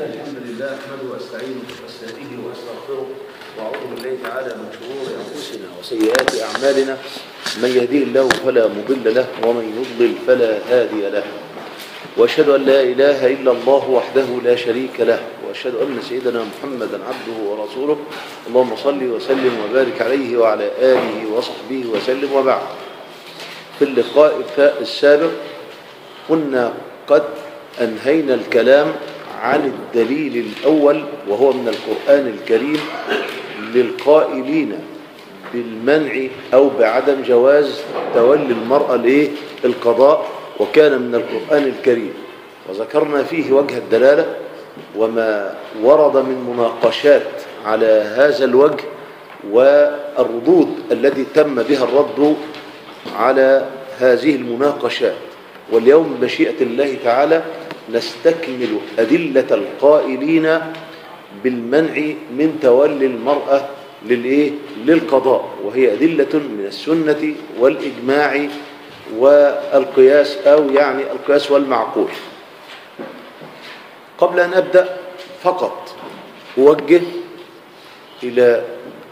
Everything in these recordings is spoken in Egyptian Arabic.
الحمد لله احمده واستعينه واستهديه واستغفره واعوذ بالله تعالى من شرور انفسنا وسيئات اعمالنا من يهديه الله فلا مضل له ومن يضلل فلا هادي له واشهد ان لا اله الا الله وحده لا شريك له واشهد ان سيدنا محمدا عبده ورسوله اللهم صل وسلم وبارك عليه وعلى اله وصحبه وسلم وبعد في اللقاء السابق كنا قد انهينا الكلام عن الدليل الأول وهو من القرآن الكريم للقائلين بالمنع أو بعدم جواز تولي المرأة لإيه القضاء وكان من القرآن الكريم وذكرنا فيه وجه الدلالة وما ورد من مناقشات على هذا الوجه والردود التي تم بها الرد على هذه المناقشات واليوم بشيئة الله تعالى نستكمل أدلة القائلين بالمنع من تولي المرأة للإيه؟ للقضاء وهي أدلة من السنة والإجماع والقياس أو يعني القياس والمعقول قبل أن أبدأ فقط أوجه إلى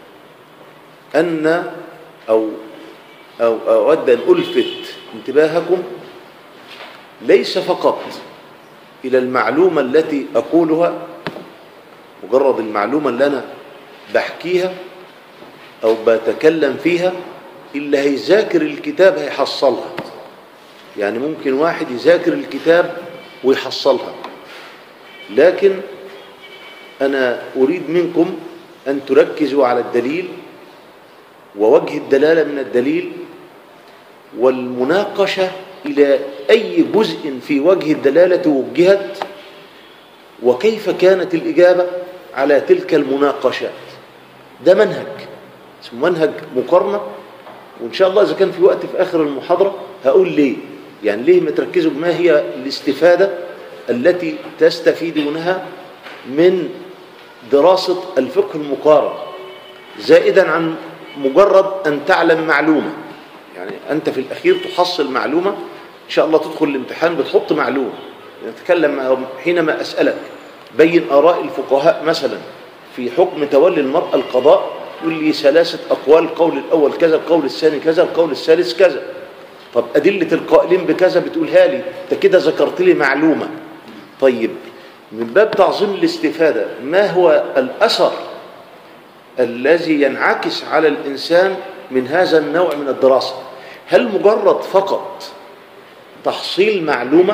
أن أو أو أود أن ألفت انتباهكم ليس فقط إلى المعلومة التي أقولها مجرد المعلومة اللي أنا بحكيها أو بتكلم فيها اللي هيذاكر الكتاب هيحصلها يعني ممكن واحد يذاكر الكتاب ويحصلها لكن أنا أريد منكم أن تركزوا على الدليل ووجه الدلالة من الدليل والمناقشة إلى أي جزء في وجه الدلالة وجهت وكيف كانت الإجابة على تلك المناقشات ده منهج اسمه منهج مقارنة وإن شاء الله إذا كان في وقت في آخر المحاضرة هقول ليه يعني ليه ما تركزوا ما هي الاستفادة التي تستفيدونها من دراسة الفقه المقارن زائدا عن مجرد أن تعلم معلومة يعني أنت في الأخير تحصل معلومة إن شاء الله تدخل الامتحان بتحط معلومة نتكلم حينما أسألك بين آراء الفقهاء مثلا في حكم تولي المرأة القضاء يقول لي ثلاثة أقوال القول الأول كذا القول الثاني كذا القول الثالث كذا طب أدلة القائلين بكذا بتقولها لي أنت كده ذكرت لي معلومة طيب من باب تعظيم الاستفادة ما هو الأثر الذي ينعكس على الإنسان من هذا النوع من الدراسة هل مجرد فقط تحصيل معلومة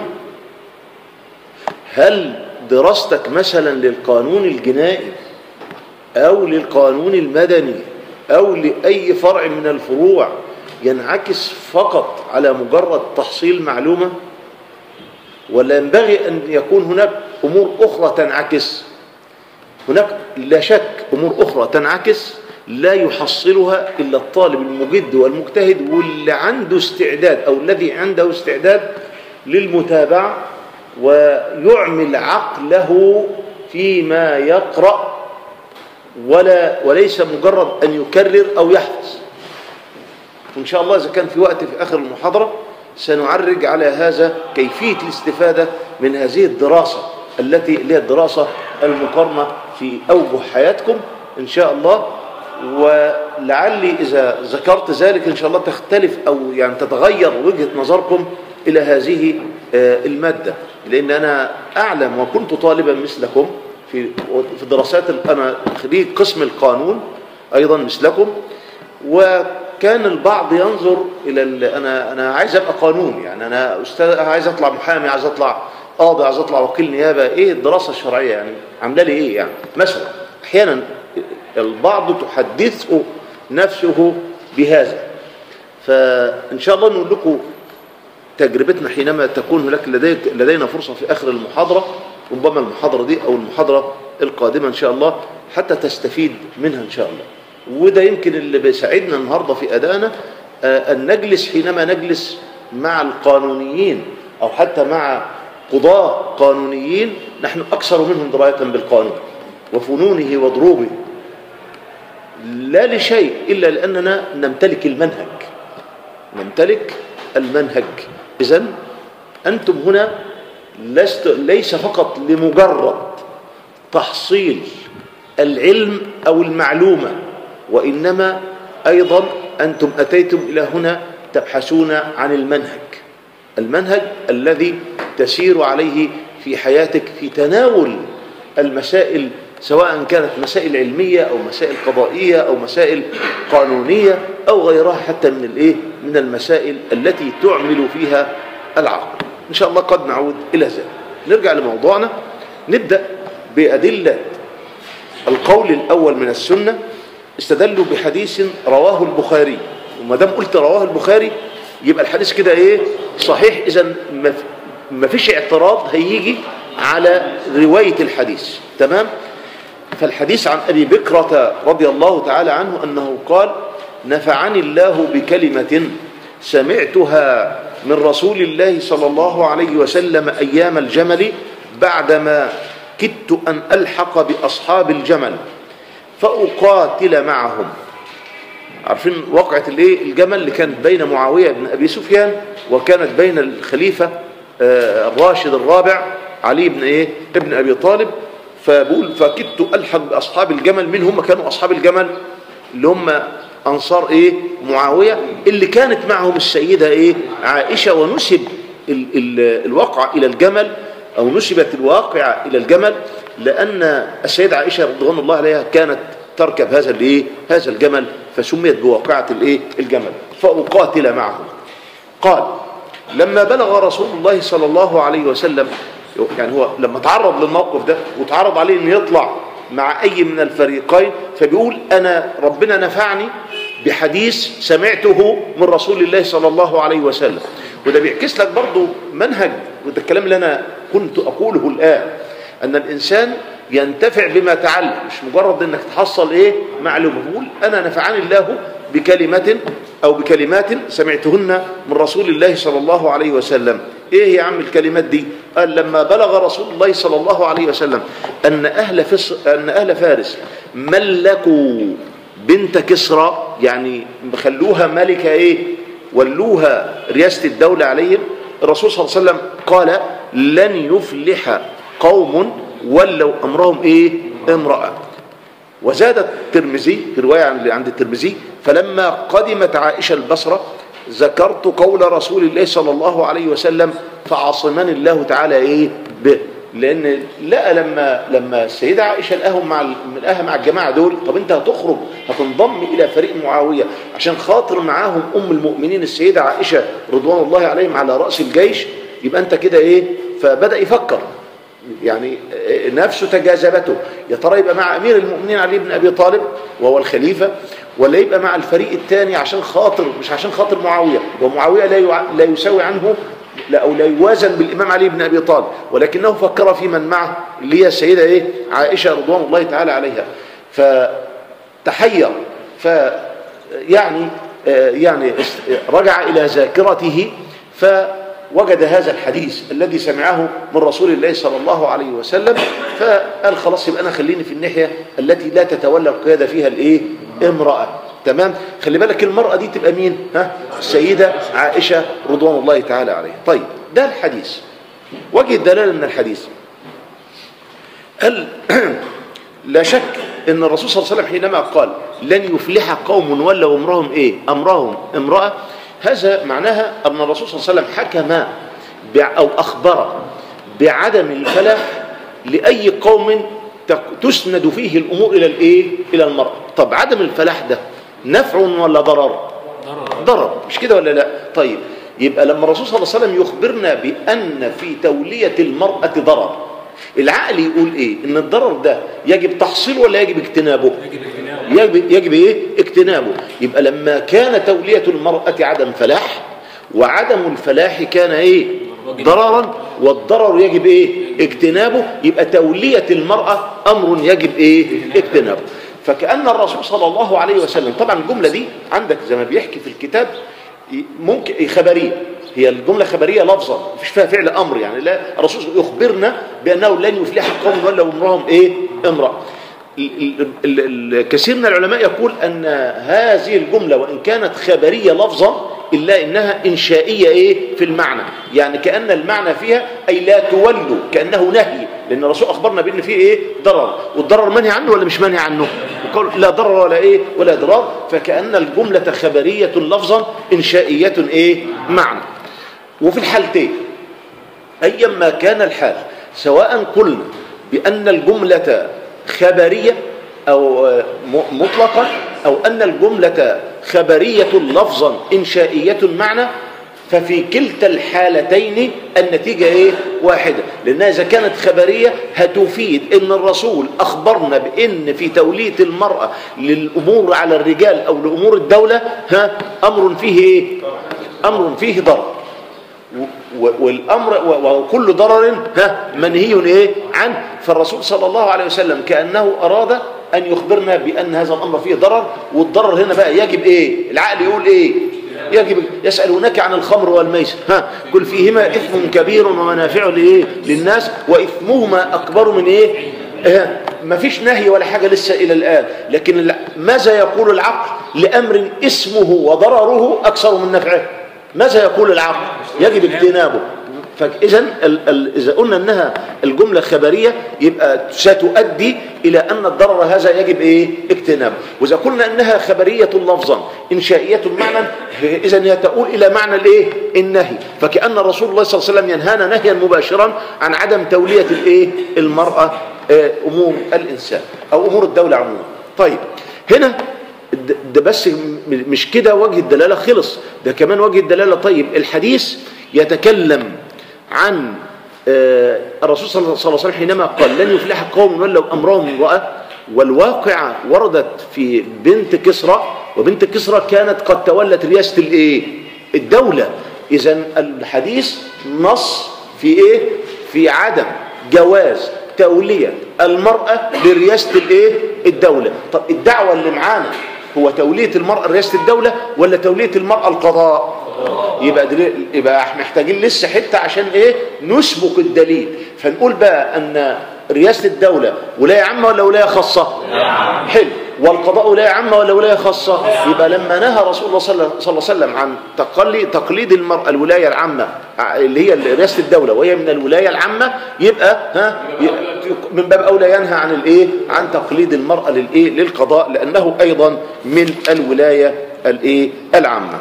هل دراستك مثلا للقانون الجنائي أو للقانون المدني أو لأي فرع من الفروع ينعكس فقط على مجرد تحصيل معلومة ولا ينبغي أن يكون هناك أمور أخرى تنعكس هناك لا شك أمور أخرى تنعكس لا يحصلها إلا الطالب المجد والمجتهد واللي عنده استعداد أو الذي عنده استعداد للمتابعة ويعمل عقله فيما يقرأ ولا وليس مجرد أن يكرر أو يحفظ وإن شاء الله إذا كان في وقت في آخر المحاضرة سنعرج على هذا كيفية الاستفادة من هذه الدراسة التي هي الدراسة المقارنة في أوجه حياتكم إن شاء الله ولعلي إذا ذكرت ذلك إن شاء الله تختلف أو يعني تتغير وجهة نظركم إلى هذه المادة لأن أنا أعلم وكنت طالبا مثلكم في في دراسات أنا خريج قسم القانون أيضا مثلكم وكان البعض ينظر إلى أنا أنا عايز أبقى قانون يعني أنا أستاذ عايز أطلع محامي عايز أطلع قاضي عايز أطلع وكيل نيابة إيه الدراسة الشرعية يعني عاملة لي إيه يعني مثلا أحيانا البعض تحدثه نفسه بهذا فإن شاء الله نقول لكم تجربتنا حينما تكون هناك لديك لدينا فرصة في آخر المحاضرة ربما المحاضرة دي أو المحاضرة القادمة إن شاء الله حتى تستفيد منها إن شاء الله وده يمكن اللي بيساعدنا النهاردة في أدائنا أن نجلس حينما نجلس مع القانونيين أو حتى مع قضاة قانونيين نحن أكثر منهم دراية بالقانون وفنونه وضروبه لا لشيء إلا لأننا نمتلك المنهج نمتلك المنهج إذن أنتم هنا لست ليس فقط لمجرد تحصيل العلم أو المعلومة وإنما أيضا أنتم أتيتم إلى هنا تبحثون عن المنهج المنهج الذي تسير عليه في حياتك في تناول المسائل سواء كانت مسائل علمية أو مسائل قضائية أو مسائل قانونية أو غيرها حتى من الإيه من المسائل التي تعمل فيها العقل إن شاء الله قد نعود إلى ذلك نرجع لموضوعنا نبدأ بأدلة القول الأول من السنة استدلوا بحديث رواه البخاري وما دام قلت رواه البخاري يبقى الحديث كده ايه صحيح اذا ما فيش اعتراض هيجي على رواية الحديث تمام فالحديث عن أبي بكرة رضي الله تعالى عنه أنه قال نفعني الله بكلمة سمعتها من رسول الله صلى الله عليه وسلم أيام الجمل بعدما كدت أن ألحق بأصحاب الجمل فأقاتل معهم عارفين وقعة الايه الجمل اللي كانت بين معاوية بن أبي سفيان وكانت بين الخليفة الراشد الرابع علي بن ايه ابن أبي طالب فبقول فكدت ألحق بأصحاب الجمل من هم كانوا أصحاب الجمل اللي هم أنصار إيه معاوية اللي كانت معهم السيدة إيه عائشة ونسب ال ال الواقع إلى الجمل أو نسبت الواقع إلى الجمل لأن السيدة عائشة رضوان الله عليها كانت تركب هذا الايه هذا الجمل فسميت بواقعة الايه الجمل فأقاتل معهم قال لما بلغ رسول الله صلى الله عليه وسلم يعني هو لما تعرض للموقف ده وتعرض عليه انه يطلع مع اي من الفريقين فبيقول انا ربنا نفعني بحديث سمعته من رسول الله صلى الله عليه وسلم وده بيعكس لك برضو منهج وده الكلام اللي انا كنت اقوله الان ان الانسان ينتفع بما تعلم مش مجرد انك تحصل ايه معلومه بقول انا نفعني الله بكلمه او بكلمات سمعتهن من رسول الله صلى الله عليه وسلم ايه يا عم الكلمات دي قال لما بلغ رسول الله صلى الله عليه وسلم ان اهل فس ان اهل فارس ملكوا بنت كسرى يعني خلوها ملكه ايه ولوها رياسه الدوله عليهم الرسول صلى الله عليه وسلم قال لن يفلح قوم ولوا امرهم ايه امراه وزاد الترمذي في روايه عند الترمذي فلما قدمت عائشه البصره ذكرت قول رسول الله صلى الله عليه وسلم فعصمني الله تعالى ايه به لان لقى لما لما السيده عائشه لقاهم مع لقاها مع الجماعه دول طب انت هتخرج هتنضم الى فريق معاويه عشان خاطر معاهم ام المؤمنين السيده عائشه رضوان الله عليهم على راس الجيش يبقى انت كده ايه فبدا يفكر يعني نفسه تجاذبته يا ترى يبقى مع امير المؤمنين علي بن ابي طالب وهو الخليفه ولا يبقى مع الفريق الثاني عشان خاطر مش عشان خاطر معاويه ومعاويه لا لا يساوي عنه لا او لا يوازن بالامام علي بن ابي طالب ولكنه فكر في من معه اللي هي السيده ايه عائشه رضوان الله تعالى عليها فتحير ف يعني يعني رجع الى ذاكرته ف وجد هذا الحديث الذي سمعه من رسول الله صلى الله عليه وسلم فقال خلاص يبقى انا خليني في الناحيه التي لا تتولى القياده فيها الايه امراه تمام خلي بالك المراه دي تبقى مين ها السيده عائشه رضوان الله تعالى عليها طيب ده الحديث وجه الدلاله من الحديث قال لا شك ان الرسول صلى الله عليه وسلم حينما قال لن يفلح قوم ولوا امرهم ايه امرهم امراه هذا معناها أن الرسول صلى الله عليه وسلم حكم أو أخبر بعدم الفلاح لأي قوم تسند فيه الأمور إلى الإيه؟ إلى المرأة طب عدم الفلاح ده نفع ولا ضرر ضرر مش كده ولا لا طيب يبقى لما الرسول صلى الله عليه وسلم يخبرنا بأن في تولية المرأة ضرر العقل يقول ايه ان الضرر ده يجب تحصيله ولا يجب اجتنابه يجب, يجب ايه اجتنابه يبقى لما كان تولية المرأة عدم فلاح وعدم الفلاح كان ايه ضررا والضرر يجب ايه اجتنابه يبقى تولية المرأة امر يجب ايه اجتنابه فكأن الرسول صلى الله عليه وسلم طبعا الجملة دي عندك زي ما بيحكي في الكتاب ممكن خبرية هي الجملة خبرية لفظا مفيش فيها فعل أمر يعني لا الرسول يخبرنا بأنه لن يفلح قوم ولا امرهم إيه امرأة الكثير من العلماء يقول أن هذه الجملة وإن كانت خبرية لفظا إلا إنها إنشائية إيه في المعنى يعني كأن المعنى فيها أي لا تولوا كأنه نهي لأن الرسول أخبرنا بأن فيه إيه ضرر والضرر منهي عنه ولا مش منهي عنه يقول لا ضرر ولا إيه ولا ضرار فكأن الجملة خبرية لفظا إنشائية إيه معنى وفي الحالتين أيما كان الحال سواء قلنا بأن الجملة خبرية أو مطلقا أو أن الجملة خبرية لفظا إنشائية معنى ففي كلتا الحالتين النتيجة إيه؟ واحدة لأنها إذا كانت خبرية هتفيد إن الرسول أخبرنا بإن في تولية المرأة للأمور على الرجال أو لأمور الدولة ها أمر فيه إيه؟ أمر فيه ضرر والامر وكل ضرر ها منهي ايه عنه فالرسول صلى الله عليه وسلم كانه اراد ان يخبرنا بان هذا الامر فيه ضرر والضرر هنا بقى يجب ايه العقل يقول ايه يجب يسالونك عن الخمر والميسر ها كل فيهما اثم كبير ومنافع لايه للناس واثمهما اكبر من ايه آه ما فيش نهي ولا حاجة لسه إلى الآن لكن ماذا يقول العقل لأمر اسمه وضرره أكثر من نفعه ماذا يقول العقل يجب اجتنابه فإذا إذا قلنا أنها الجملة خبرية يبقى ستؤدي إلى أن الضرر هذا يجب إيه اجتنابه وإذا قلنا أنها خبرية لفظا إنشائية معنى إذا هي تقول إلى معنى الإيه النهي فكأن رسول الله صلى الله عليه وسلم ينهانا نهيا مباشرا عن عدم تولية الإيه المرأة أمور الإنسان أو أمور الدولة عموما طيب هنا ده بس مش كده وجه الدلالة خلص ده كمان وجه الدلالة طيب الحديث يتكلم عن الرسول صلى الله عليه وسلم حينما قال لن يفلح قوم ولوا أمرهم امرأة والواقعة وردت في بنت كسرى وبنت كسرى كانت قد تولت رياسة الايه الدولة اذا الحديث نص في ايه في عدم جواز تولية المرأة لرياسة الايه الدولة طب الدعوة اللي معانا هو تولية المرأة رئاسة الدولة ولا تولية المرأة القضاء يبقى دليل يبقى احنا محتاجين لسه حتة عشان ايه نسبق الدليل فنقول بقى ان رئاسة الدولة ولاية عامة ولا ولاية خاصة حلو والقضاء ولاية عامة ولا ولاية خاصة يبقى لما نهى رسول الله صلى الله عليه وسلم عن تقلي تقليد المرأة الولاية العامة اللي هي رئاسة الدولة وهي من الولاية العامة يبقى ها من باب أولى ينهى عن الايه عن تقليد المرأة للايه للقضاء لأنه أيضا من الولاية الايه العامة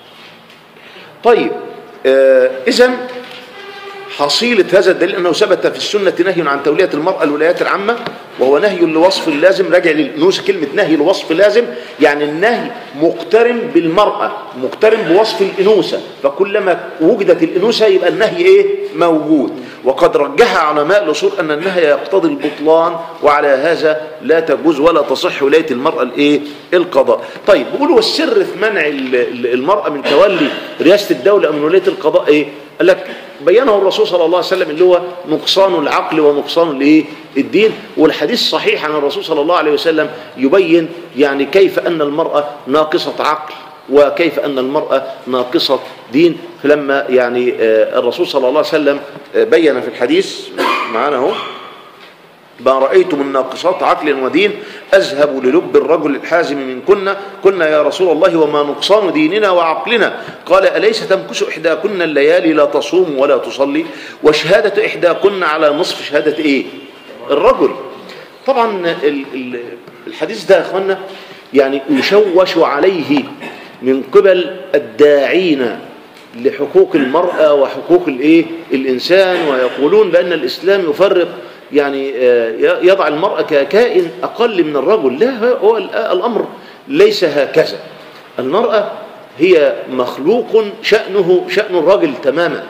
طيب آه إذا حصيلة هذا الدليل أنه ثبت في السنة نهي عن تولية المرأة الولايات العامة وهو نهي لوصف لازم راجع للأنوثة كلمة نهي لوصف لازم يعني النهي مقترن بالمرأة مقترن بوصف الأنوثة فكلما وجدت الأنوثة يبقى النهي إيه موجود وقد رجح علماء الأصول أن النهي يقتضي البطلان وعلى هذا لا تجوز ولا تصح ولاية المرأة الإيه القضاء طيب بيقولوا والسر في منع المرأة من تولي رئاسة الدولة أو من ولاية القضاء إيه قال لك بينه الرسول صلى الله عليه وسلم اللي هو نقصان العقل ونقصان الايه الدين والحديث صحيح عن الرسول صلى الله عليه وسلم يبين يعني كيف أن المرأة ناقصة عقل وكيف أن المرأة ناقصة دين فلما يعني الرسول صلى الله عليه وسلم بين في الحديث معنا اهو ما رأيت من ناقصات عقل ودين أذهب للب الرجل الحازم من كنا كنا يا رسول الله وما نقصان ديننا وعقلنا قال أليس تمكس إحداكن الليالي لا تصوم ولا تصلي وشهادة إحداكن على نصف شهادة إيه الرجل طبعا الحديث ده يا أخوانا يعني يشوش عليه من قبل الداعين لحقوق المرأة وحقوق الإيه الإنسان ويقولون بأن الإسلام يفرق يعني يضع المرأة ككائن أقل من الرجل لا هو الأمر ليس هكذا المرأة هي مخلوق شأنه شأن الرجل تماما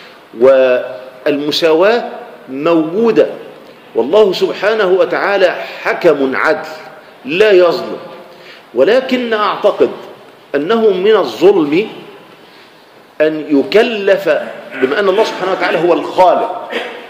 والمساواة موجودة والله سبحانه وتعالى حكم عدل لا يظلم ولكن أعتقد أنه من الظلم أن يكلف بما أن الله سبحانه وتعالى هو الخالق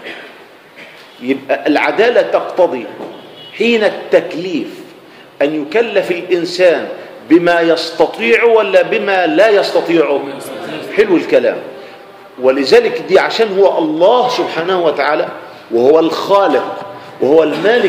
يبقى العدالة تقتضي حين التكليف أن يكلف الإنسان بما يستطيع ولا بما لا يستطيعه حلو الكلام ولذلك دي عشان هو الله سبحانه وتعالى وهو الخالق وهو المالك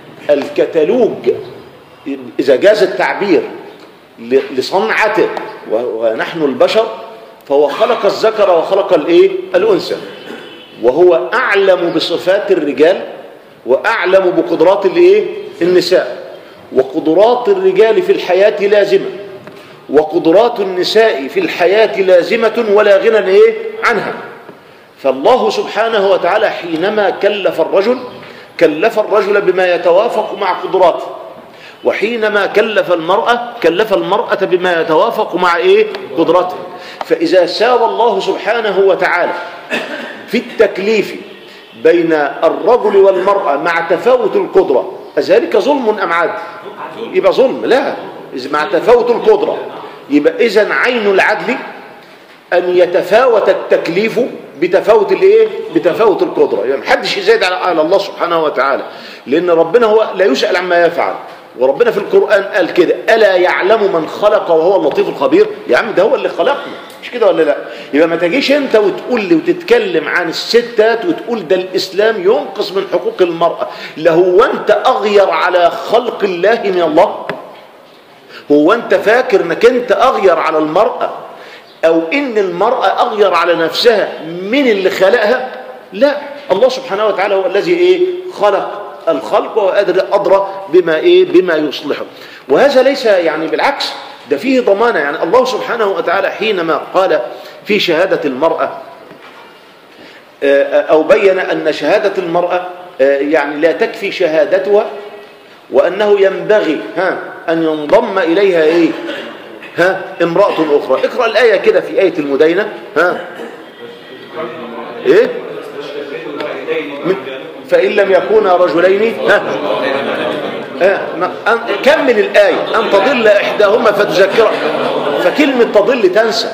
الكتالوج إذا جاز التعبير لصنعته ونحن البشر فهو خلق الذكر وخلق الايه الانثى وهو اعلم بصفات الرجال واعلم بقدرات الايه النساء وقدرات الرجال في الحياه لازمه وقدرات النساء في الحياه لازمه ولا غنى ايه عنها فالله سبحانه وتعالى حينما كلف الرجل كلف الرجل بما يتوافق مع قدراته وحينما كلف المرأة كلف المرأة بما يتوافق مع إيه؟ قدرته فإذا ساوى الله سبحانه وتعالى في التكليف بين الرجل والمرأة مع تفاوت القدرة أذلك ظلم أم عدل يبقى ظلم لا مع تفاوت القدرة يبقى إذا عين العدل أن يتفاوت التكليف بتفاوت الايه بتفاوت القدره يعني محدش يزايد على على الله سبحانه وتعالى لان ربنا هو لا يسال عما يفعل وربنا في القران قال كده الا يعلم من خلق وهو اللطيف الخبير يا عم ده هو اللي خلقنا مش كده ولا لا يبقى ما تجيش انت وتقول لي وتتكلم عن الستات وتقول ده الاسلام ينقص من حقوق المراه لا هو انت اغير على خلق الله من الله هو انت فاكر انك انت اغير على المراه او ان المرأة اغير على نفسها من اللي خلقها لا الله سبحانه وتعالى هو الذي ايه خلق الخلق وهو ادرى بما ايه بما يصلحه وهذا ليس يعني بالعكس ده فيه ضمانة يعني الله سبحانه وتعالى حينما قال في شهادة المرأة او بين ان شهادة المرأة يعني لا تكفي شهادتها وانه ينبغي ها ان ينضم اليها ايه ها امرأة أخرى اقرأ الآية كده في آية المدينة ها إيه فإن لم يكونا رجلين ها ها كمل الآية أن تضل إحداهما فتذكر فكلمة تضل تنسى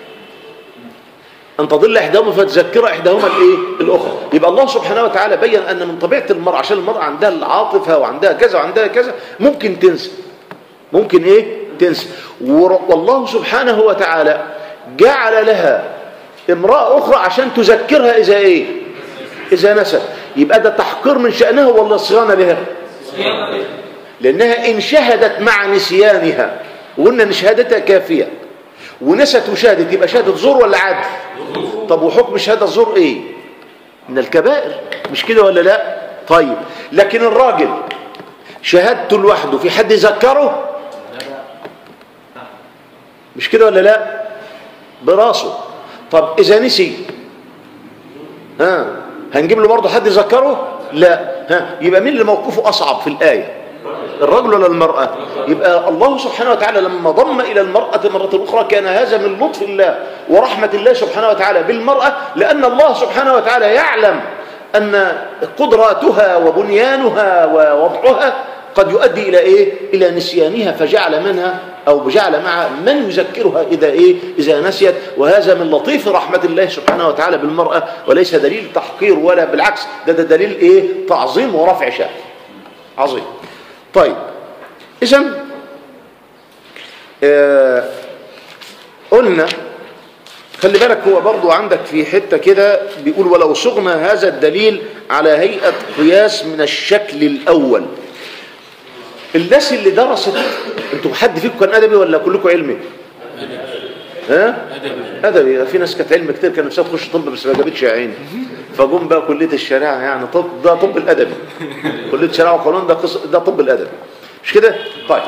أن تضل إحداهما فتذكر إحداهما الإيه الأخرى يبقى الله سبحانه وتعالى بين أن من طبيعة المرأة عشان المرأة عندها العاطفة وعندها كذا وعندها كذا ممكن تنسى ممكن إيه تنسى والله سبحانه وتعالى جعل لها امرأة أخرى عشان تذكرها إذا إيه إذا نست يبقى ده تحقير من شأنها ولا صيانة لها لأنها إن شهدت مع نسيانها وقلنا إن شهادتها كافية ونست وشهدت يبقى شهادة زور ولا عدل طب وحكم شهادة زور إيه من الكبائر مش كده ولا لا طيب لكن الراجل شهادته لوحده في حد يذكره مش كده ولا لا براسه طب اذا نسي ها هنجيب له برضه حد يذكره لا ها يبقى مين اللي موقفه اصعب في الايه الرجل ولا المراه يبقى الله سبحانه وتعالى لما ضم الى المراه مره اخرى كان هذا من لطف الله ورحمه الله سبحانه وتعالى بالمراه لان الله سبحانه وتعالى يعلم ان قدراتها وبنيانها ووضعها قد يؤدي إلى إيه؟ إلى نسيانها فجعل منها أو جعل مع من يذكرها إذا إيه؟ إذا نسيت وهذا من لطيف رحمة الله سبحانه وتعالى بالمرأة وليس دليل تحقير ولا بالعكس ده, ده دليل إيه؟ تعظيم ورفع شأن عظيم طيب إذا آه قلنا خلي بالك هو برضو عندك في حتة كده بيقول ولو صغنا هذا الدليل على هيئة قياس من الشكل الأول الناس اللي درست انتوا حد فيكم كان ادبي ولا كلكم علمي ها ادبي في ناس كانت علم كتير كان نفسها تخش طب بس ما جابتش يا عيني فجم بقى كليه الشريعه يعني طب ده طب الادبي كليه الشريعه والقانون ده قص... ده طب الادبي مش كده طيب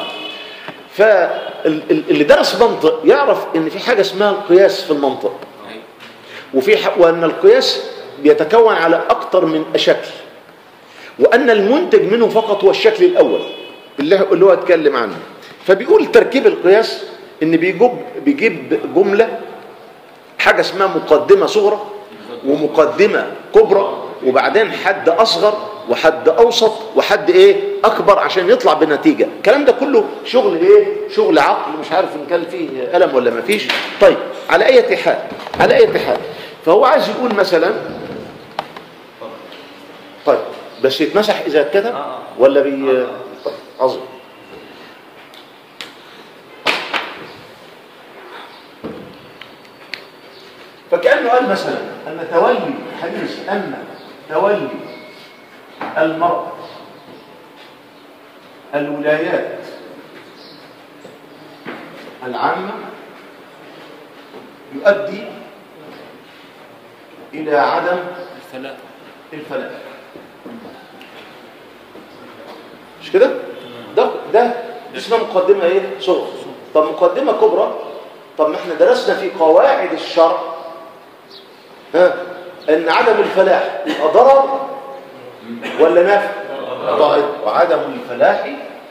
فاللي درس منطق يعرف ان في حاجه اسمها القياس في المنطق وفي ح... وان القياس بيتكون على اكتر من شكل وان المنتج منه فقط هو الشكل الاول اللي اللي هو اتكلم عنه فبيقول تركيب القياس ان بيجيب بيجيب جمله حاجه اسمها مقدمه صغرى ومقدمه كبرى وبعدين حد اصغر وحد اوسط وحد ايه اكبر عشان يطلع بنتيجه الكلام ده كله شغل ايه شغل عقل مش عارف ان كان فيه الم ولا ما فيش طيب على اي حال على اي حال فهو عايز يقول مثلا طيب بس يتمسح اذا اتكتب ولا بي طيب عظيم فكأنه قال مثلا أن تولي حديث أن تولي المرأة الولايات العامة يؤدي إلى عدم الفلاح الفلاح مش كده ده ده دي اسمها مقدمه ايه صغرى طب مقدمه كبرى طب ما احنا درسنا في قواعد الشرع ها ان عدم الفلاح يبقى ضرر ولا نفع طيب وعدم الفلاح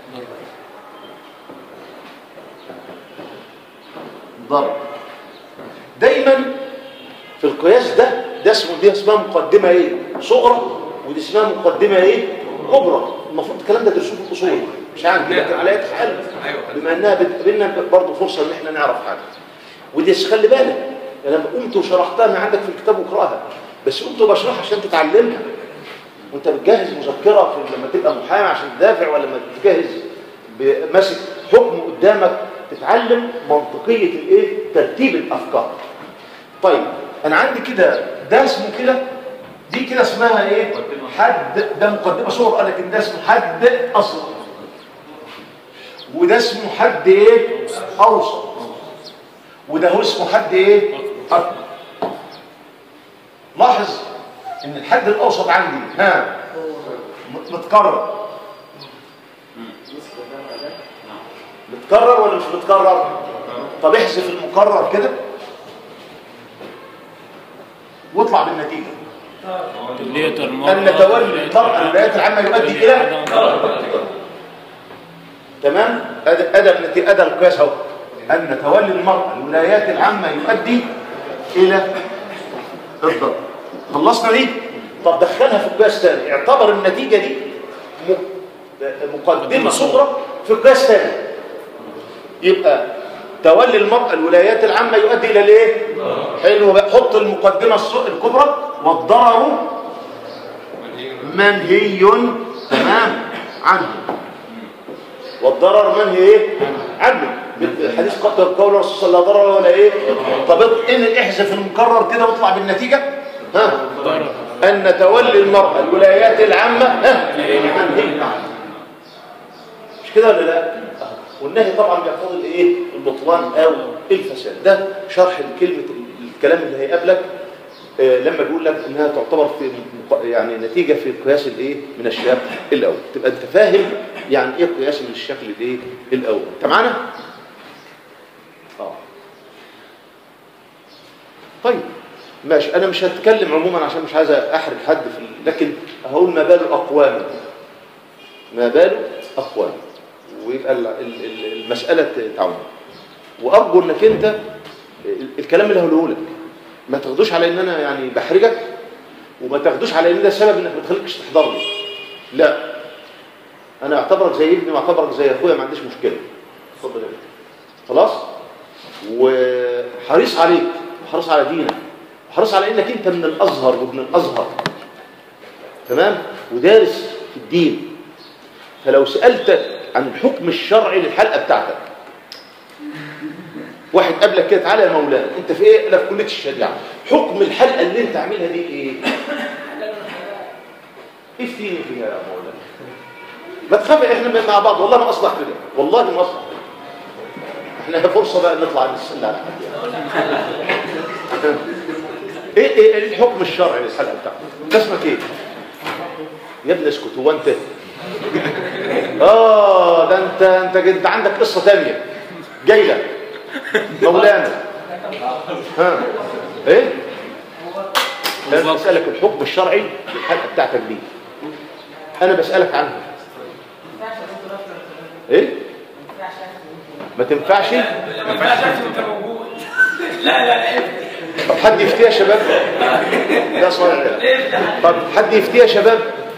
ضرر دايما في القياس ده ده اسمه دي اسمها مقدمه ايه صغرى ودي اسمها مقدمه ايه كبرى المفروض الكلام ده تدرسوه في الاصول مش عارف لكن على اية حل بما انها بتقابلنا برضه فرصه ان احنا نعرف حاجه ودي خلي بالك انا لما قمت وشرحتها من عندك في الكتاب واقراها بس قمت بشرحها عشان تتعلمها وانت بتجهز مذكره في لما تبقى محامي عشان تدافع ولا لما تجهز ماسك حكم قدامك تتعلم منطقيه الايه ترتيب الافكار طيب انا عندي كده ده اسمه كده دي كده اسمها ايه حد ده مقدمه صور لكن ده اسمه حد اصغر وده اسمه حد ايه اوسط وده هو اسمه حد ايه اكبر لاحظ ان الحد الاوسط عندي ها م- متكرر متكرر ولا مش متكرر طب احذف المكرر كده واطلع بالنتيجه كلية المرأة ان تولي المرأة الولايات العامة يؤدي الى تمام ادى ادى النتي- ادى القياس اهو ان تولي المرأة الولايات العامة يؤدي الى الضرر خلصنا دي طب دخلها في القياس تاني اعتبر النتيجة دي م- مقدمة صغرى في القياس تاني يبقى تولي المرأة الولايات العامة يؤدي إلى الايه؟ حلو بقى حط المقدمة الص- الكبرى والضرر منهي تمام عنه والضرر منهي ايه؟ عنه الحديث قد قول الرسول صلى الله عليه وسلم لا ضرر ولا ايه؟ طب ان احذف المكرر كده واطلع بالنتيجة ها ان تولي المرأة الولايات العامة ها منهي عنه مش كده ولا لا والنهي طبعا بيقتضي الايه البطلان او الفساد ده شرح لكلمه الكلام اللي هيقابلك آه، لما بيقول لك انها تعتبر في مق- يعني نتيجه في القياس الايه من الشكل الاول تبقى انت فاهم يعني ايه قياس من الشكل الايه الاول انت معانا اه طيب ماشي انا مش هتكلم عموما عشان مش عايز احرج حد في ال- لكن هقول ما بال اقوام ما بال اقوام ويبقى ال- ال- ال- المساله تعاون وارجو انك انت ال- الكلام اللي هقوله لك ما تاخدوش على ان انا يعني بحرجك وما تاخدوش على ان ده سبب انك ما تخليكش تحضر لي لا انا اعتبرك زي ابني واعتبرك زي اخويا ما عنديش مشكله اتفضل يا ابني. خلاص وحريص عليك وحريص على دينك وحريص على انك انت من الازهر وابن الازهر تمام ودارس في الدين فلو سالتك عن الحكم الشرعي للحلقه بتاعتك واحد قبلك كده تعالى يا مولانا انت في ايه لا في كليه الشريعه حكم الحلقه اللي انت عاملها دي ايه افتيني فيها يا مولانا ما تخاف احنا مع بعض والله ما اصلح كده والله ما اصلح احنا فرصه بقى نطلع نسال على حد يعني. ايه ايه إيه الحكم الشرعي للحلقه بتاعتك ده اسمك ايه يا ابني اسكت هو انت اه ده انت انت انت عندك قصه تانية جاي لك مولانا ها ايه انا بسالك الحكم الشرعي للحلقه بتاعتك دي انا بسالك عنها ايه ما تنفعش طب حد يفتي يا شباب ده صحيح طب حد يفتي يا شباب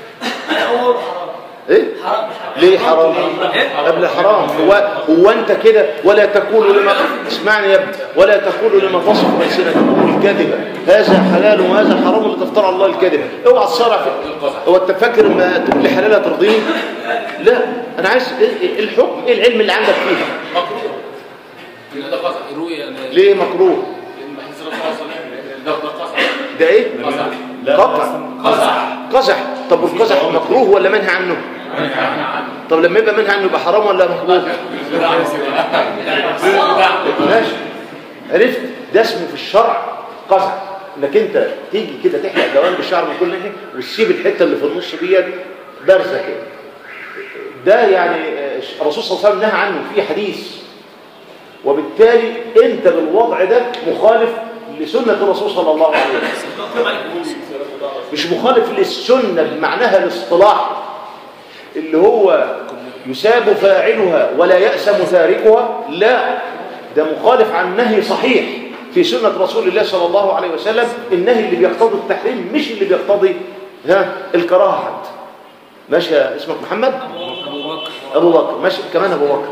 ايه ليه حرام قبل حرام هو هو انت كده ولا تقولوا لما اسمعني يا ابني ولا تقولوا لما تصف السنتكم الكذبه هذا حلال وهذا حرام اللي تفترى الله الكذب اوعى تصارع في هو انت فاكر ما تقول لي حلال هترضيني لا انا عايز إيه- إيه الحكم ايه العلم اللي عندك فيه إن ده قصع رؤيا ليه مكروه لأن حديث الرسول صلى الله عليه وسلم ده ده قصع ده ايه قصع قطع قصع قزح طب والقزح مكروه ولا منهي عنه طب لما يبقى منهي عنه يبقى حرام ولا مكروه ماشي عرفت ده اسمه في الشرع قزع انك انت تيجي كده تحلق دوام بالشعر من كل ناحيه وتسيب الحته اللي في النص ديت بارزه كده ده يعني آه، الرسول صلى الله عليه وسلم نهى عنه في حديث وبالتالي انت بالوضع ده مخالف لسنه الرسول صلى الله عليه وسلم مش مخالف للسنه بمعناها الاصطلاحي اللي هو يساب فاعلها ولا يأسم تاركها لا ده مخالف عن نهي صحيح في سنة رسول الله صلى الله عليه وسلم النهي اللي بيقتضي التحريم مش اللي بيقتضي ها الكراهة حتى ماشي يا اسمك محمد ابو بكر ابو بكر ماشي كمان ابو بكر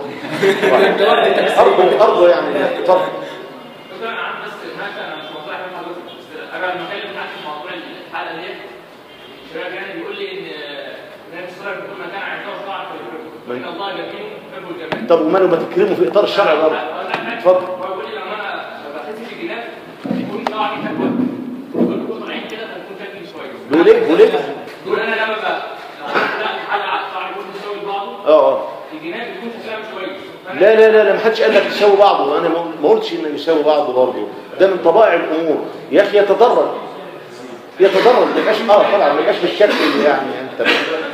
ارضه ارضه يعني اتفضل دكتور انا عارف بس هذا انا مش موضوع احنا حضرتك بس انا المكان بتاعت الموضوع الحلقه ديت الشباب يعني بيقول لي ان ان الصلاه بتكون مكان عايزاه وطاعه في ان الله جميل يحب الجمال طب وماله ما تكرمه في اطار الشرع برضه اتفضل. هو بيقول لي لما انا بحس في الجنان يكون شعري حلوه بيقول لي كنت طالعين كده فيكون شكلي شويه بيقول ايه بيقول ايه بيقول انا لما ب- لو انا لا الحلقه شعري كله مساوي لبعضه اه اه الجنان بيكون شكلها مش كويس فأنا- لا لا لا لا ما حدش قال لك يساوي بعضه انا ما ما قلتش انه يساوي بعضه برضه ده من طبائع الامور يا اخي يتضرر يتضرر ما يبقاش اه طبعا ما يبقاش بالشكل اللي يعني انت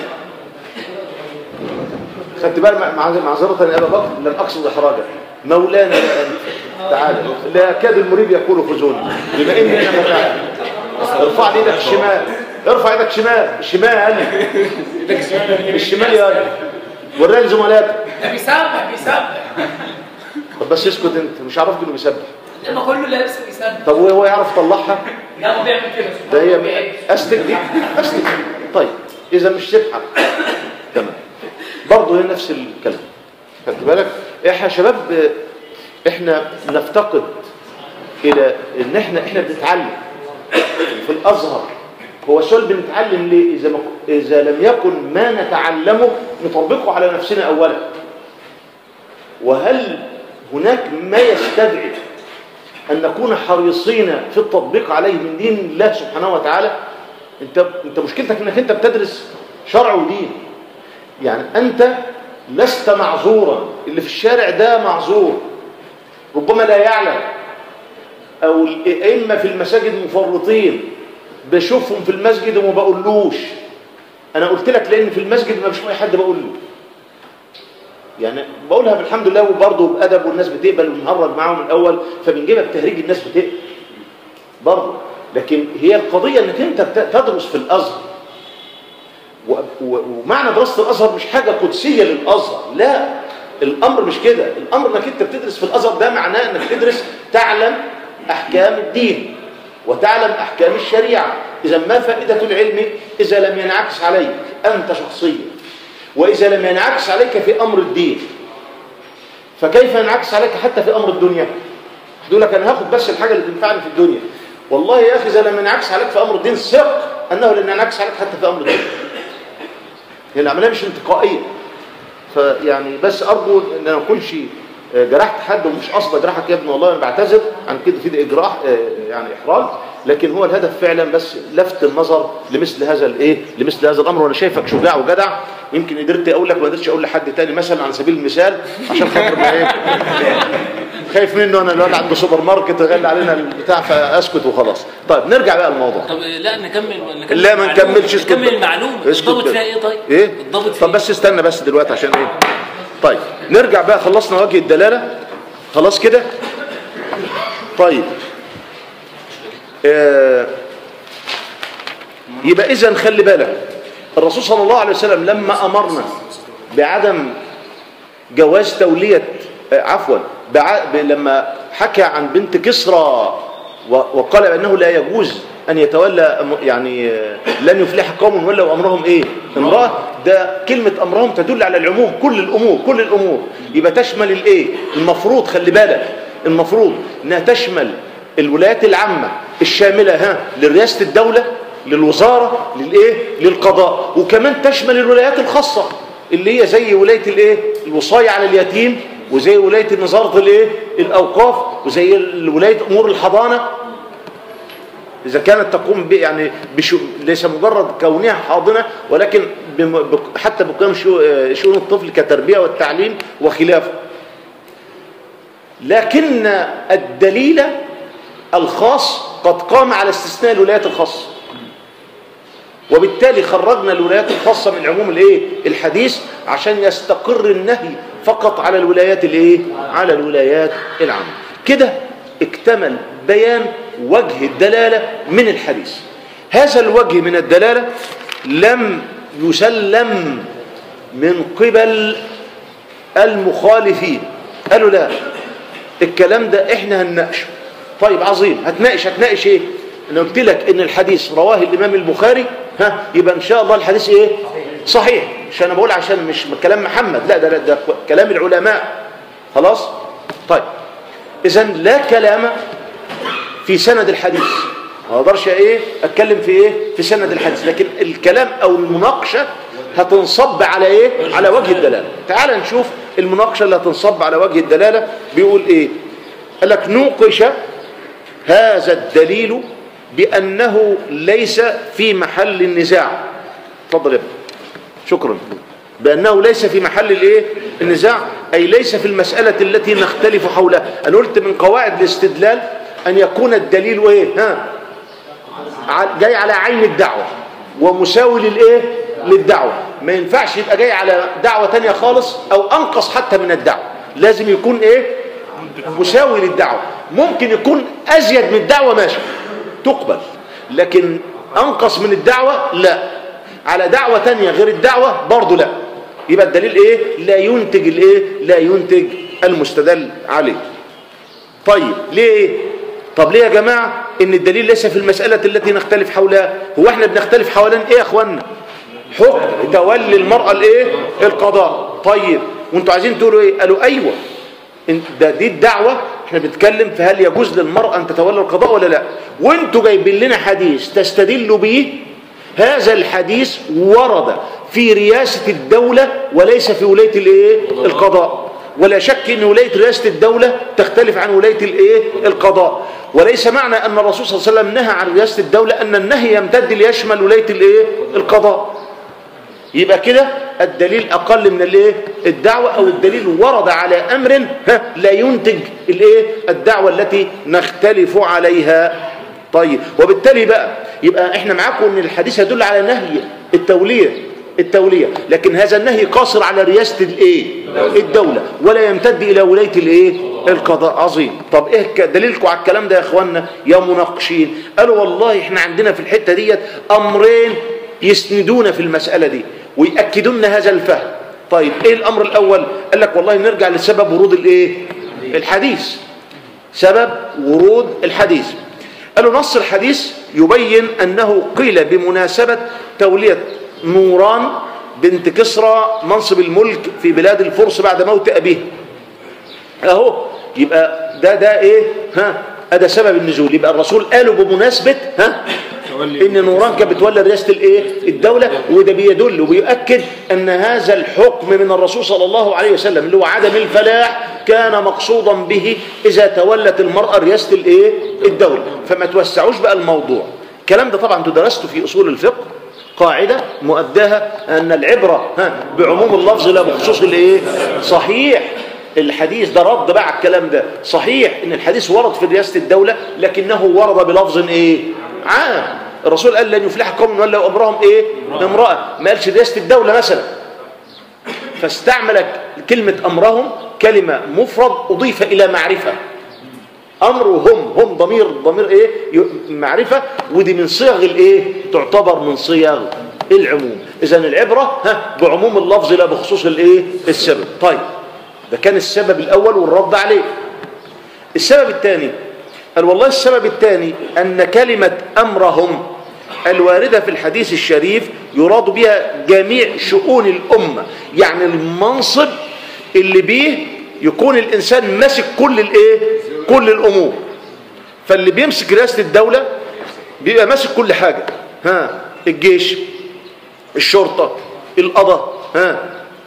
خدت بالك مع- مع- معذرة يا ابا بكر لم اقصد احراجك مولانا يا انت تعالى لا يكاد المريب يقول خذوني بما اني انا متعب ارفع لي ايدك الشمال ارفع ايدك شمال الشمال الشمال يا ولد وريها لزملائك ده بيسبح بيسبح طب بس اسكت انت مش عارف انه بيسبح لما كله لابس بيسبح طب وهو يعرف يطلعها لا هو بيعمل كده ده هي بيعمل. استك دي استك طيب اذا مش سبحه تمام برضه هي نفس الكلام خدت بالك احنا يا شباب آه، احنا نفتقد الى ان احنا احنا بنتعلم في الازهر هو السؤال بنتعلم ليه اذا ما اذا لم يكن ما نتعلمه نطبقه على نفسنا اولا وهل هناك ما يستدعي أن نكون حريصين في التطبيق عليه من دين الله سبحانه وتعالى انت انت مشكلتك انك انت بتدرس شرع ودين يعني انت لست معذورا اللي في الشارع ده معذور ربما لا يعلم او الائمه في المساجد مفرطين بشوفهم في المسجد وما بقولوش انا قلت لك لان في المسجد ما بشوف اي حد بقول له يعني بقولها بالحمد لله وبرضه بأدب والناس بتقبل ونهرج معاهم الأول فبنجيبها بتهريج الناس بتقبل برضه لكن هي القضية انك انت بت- تدرس في الأزهر و- و- ومعنى دراسة الأزهر مش حاجة قدسية للأزهر لا الأمر مش كده الأمر انك انت بتدرس في الأزهر ده معناه انك تدرس تعلم أحكام الدين وتعلم أحكام الشريعة إذا ما فائدة العلم إذا لم ينعكس عليك أنت شخصيا وإذا لم ينعكس عليك في أمر الدين فكيف ينعكس عليك حتى في أمر الدنيا تقول لك أنا هاخد بس الحاجة اللي تنفعني في الدنيا والله يا أخي إذا لم ينعكس عليك في أمر الدين ثق أنه لن ينعكس عليك حتى في أمر الدين هي العملية مش انتقائية فيعني بس أرجو أن أنا ما أكونش جرحت حد ومش قصد اجرحك يا ابني والله انا بعتذر عن كده في اجراح آه، يعني احراج لكن هو الهدف فعلا بس لفت النظر لمثل هذا الايه لمثل هذا الامر وانا شايفك شجاع وجدع يمكن قدرت اقول لك ما قدرتش اقول لحد تاني مثلا على سبيل المثال عشان خاطر ما ايه خايف منه انا الواد عنده سوبر ماركت غلى علينا البتاع فاسكت وخلاص طيب نرجع بقى للموضوع طب لا نكمل نكمل لا ما المعلومة. نكملش اسكت نكمل بقى. المعلومه اسكت الضابط بقى. فيها ايه طيب ايه الضابط فيها طب بس استنى بس دلوقتي عشان ايه طيب نرجع بقى خلصنا وجه الدلاله خلاص كده طيب آه يبقى اذا خلي بالك الرسول صلى الله عليه وسلم لما امرنا بعدم جواز توليه آه عفوا بع... ب... لما حكى عن بنت كسرى و... وقال بانه لا يجوز ان يتولى أم- يعني آه، لن يفلح قوم ولوا امرهم ايه امراه ده كلمه امرهم تدل على العموم كل الامور كل الامور يبقى تشمل الايه المفروض خلي بالك المفروض انها تشمل الولايات العامه الشامله ها لرئاسه الدوله للوزاره للايه للقضاء وكمان تشمل الولايات الخاصه اللي هي زي ولايه الايه الوصايه على اليتيم وزي ولايه نظاره الايه الاوقاف وزي ولايه امور الحضانه إذا كانت تقوم ب يعني بشو ليس مجرد كونها حاضنة ولكن بم بق- حتى بقيام شو- آه، شؤون الطفل كتربية والتعليم وخلافه لكن الدليل الخاص قد قام على استثناء الولايات الخاصة وبالتالي خرجنا الولايات الخاصة من عموم الايه الحديث عشان يستقر النهي فقط على الولايات الايه على الولايات العامة كده اكتمل بيان وجه الدلالة من الحديث هذا الوجه من الدلالة لم يسلم من قبل المخالفين قالوا لا الكلام ده احنا هنناقشه طيب عظيم هتناقش هتناقش ايه انا قلت لك ان الحديث رواه الامام البخاري ها يبقى ان شاء الله الحديث ايه صحيح مش انا بقول عشان مش كلام محمد لا ده, ده, ده كلام العلماء خلاص طيب اذا لا كلام في سند الحديث ما اقدرش ايه اتكلم في ايه في سند الحديث لكن الكلام او المناقشه هتنصب على ايه على وجه الدلاله تعال نشوف المناقشه اللي هتنصب على وجه الدلاله بيقول ايه قال لك نوقش هذا الدليل بانه ليس في محل النزاع اتفضل يا ابني شكرا بانه ليس في محل الايه النزاع اي ليس في المساله التي نختلف حولها انا قلت من قواعد الاستدلال ان يكون الدليل ايه ها ع- جاي على عين الدعوه ومساوي للايه للدعوه ما ينفعش يبقى جاي على دعوه تانية خالص او انقص حتى من الدعوه لازم يكون ايه مساوي للدعوه ممكن يكون ازيد من الدعوه ماشي تقبل لكن انقص من الدعوه لا على دعوه تانية غير الدعوه برضه لا يبقى الدليل ايه لا ينتج الايه لا ينتج المستدل عليه طيب ليه طب ليه يا جماعة ان الدليل ليس في المسألة التي نختلف حولها هو احنا بنختلف حوالين ايه يا اخوانا حكم تولي المرأة الايه القضاء طيب وانتوا عايزين تقولوا ايه قالوا ايوه إن- ده دي الدعوة احنا بنتكلم في هل يجوز للمرأة ان تتولى القضاء ولا لا وانتوا جايبين لنا حديث تستدلوا به هذا الحديث ورد في رياسة الدولة وليس في ولاية الايه القضاء ولا شك ان ولايه رئاسه الدوله تختلف عن ولايه الايه القضاء وليس معنى ان الرسول صلى الله عليه وسلم نهى عن رئاسه الدوله ان النهي يمتد ليشمل ولايه الايه القضاء يبقى كده الدليل اقل من الايه الدعوه او الدليل ورد على امر ها لا ينتج الايه الدعوه التي نختلف عليها طيب وبالتالي بقى يبقى احنا معاكم ان الحديث يدل على نهي التوليه التوليه لكن هذا النهي قاصر على رئاسه الايه الدوله ولا يمتد الى ولايه الايه القضاء عظيم طب ايه ك- دليلكم على الكلام ده يا اخوانا يا مناقشين قالوا والله احنا عندنا في الحته ديت امرين يسندونا في المساله دي ويأكدوا لنا هذا الفهم طيب ايه الامر الاول قال لك والله نرجع لسبب ورود الايه الحديث سبب ورود الحديث قالوا نص الحديث يبين انه قيل بمناسبه توليه نوران بنت كسرى منصب الملك في بلاد الفرس بعد موت ابيه اهو يبقى ده ده ايه ها ده سبب النزول يبقى الرسول قاله بمناسبه ها ان نوران كانت بتولى رئاسه الايه الدوله وده بيدل وبيؤكد ان هذا الحكم من الرسول صلى الله عليه وسلم اللي هو عدم الفلاح كان مقصودا به اذا تولت المراه رئاسه الايه الدوله فما توسعوش بقى الموضوع الكلام ده طبعا درسته في اصول الفقه قاعده مؤداها ان العبره ها بعموم اللفظ لا بخصوص الايه صحيح الحديث ده رد بقى على الكلام ده صحيح ان الحديث ورد في رئاسه الدوله لكنه ورد بلفظ ايه عام الرسول قال لن يفلح قوم ولا امرهم ايه امراه ما قالش رئاسه الدوله مثلا فاستعمل كلمه امرهم كلمه مفرد اضيف الى معرفه امرهم هم ضمير ضمير ايه ي- معرفه ودي من صيغ الايه تعتبر من صيغ العموم اذا العبره ها بعموم اللفظ لا بخصوص الايه السبب طيب ده كان السبب الاول والرد عليه السبب الثاني قال والله السبب الثاني ان كلمه امرهم الوارده في الحديث الشريف يراد بها جميع شؤون الامه يعني المنصب اللي بيه يكون الانسان ماسك كل الايه كل الامور فاللي بيمسك رئاسه الدوله بيبقى ماسك كل حاجه ها الجيش الشرطه القضاء ها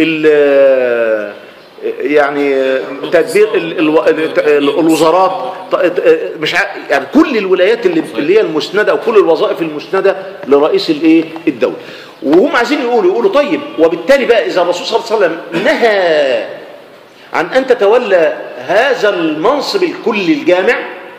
ال- يعني تدبير ال- ال- ال- الوزارات ط- مش ع- يعني كل الولايات اللي اللي هي المسنده وكل الوظائف المسنده لرئيس الايه الدوله وهم عايزين يقولوا يقولوا طيب وبالتالي بقى اذا الرسول صلى الله عليه وسلم نهى عن أن تتولى هذا المنصب الكلي الجامع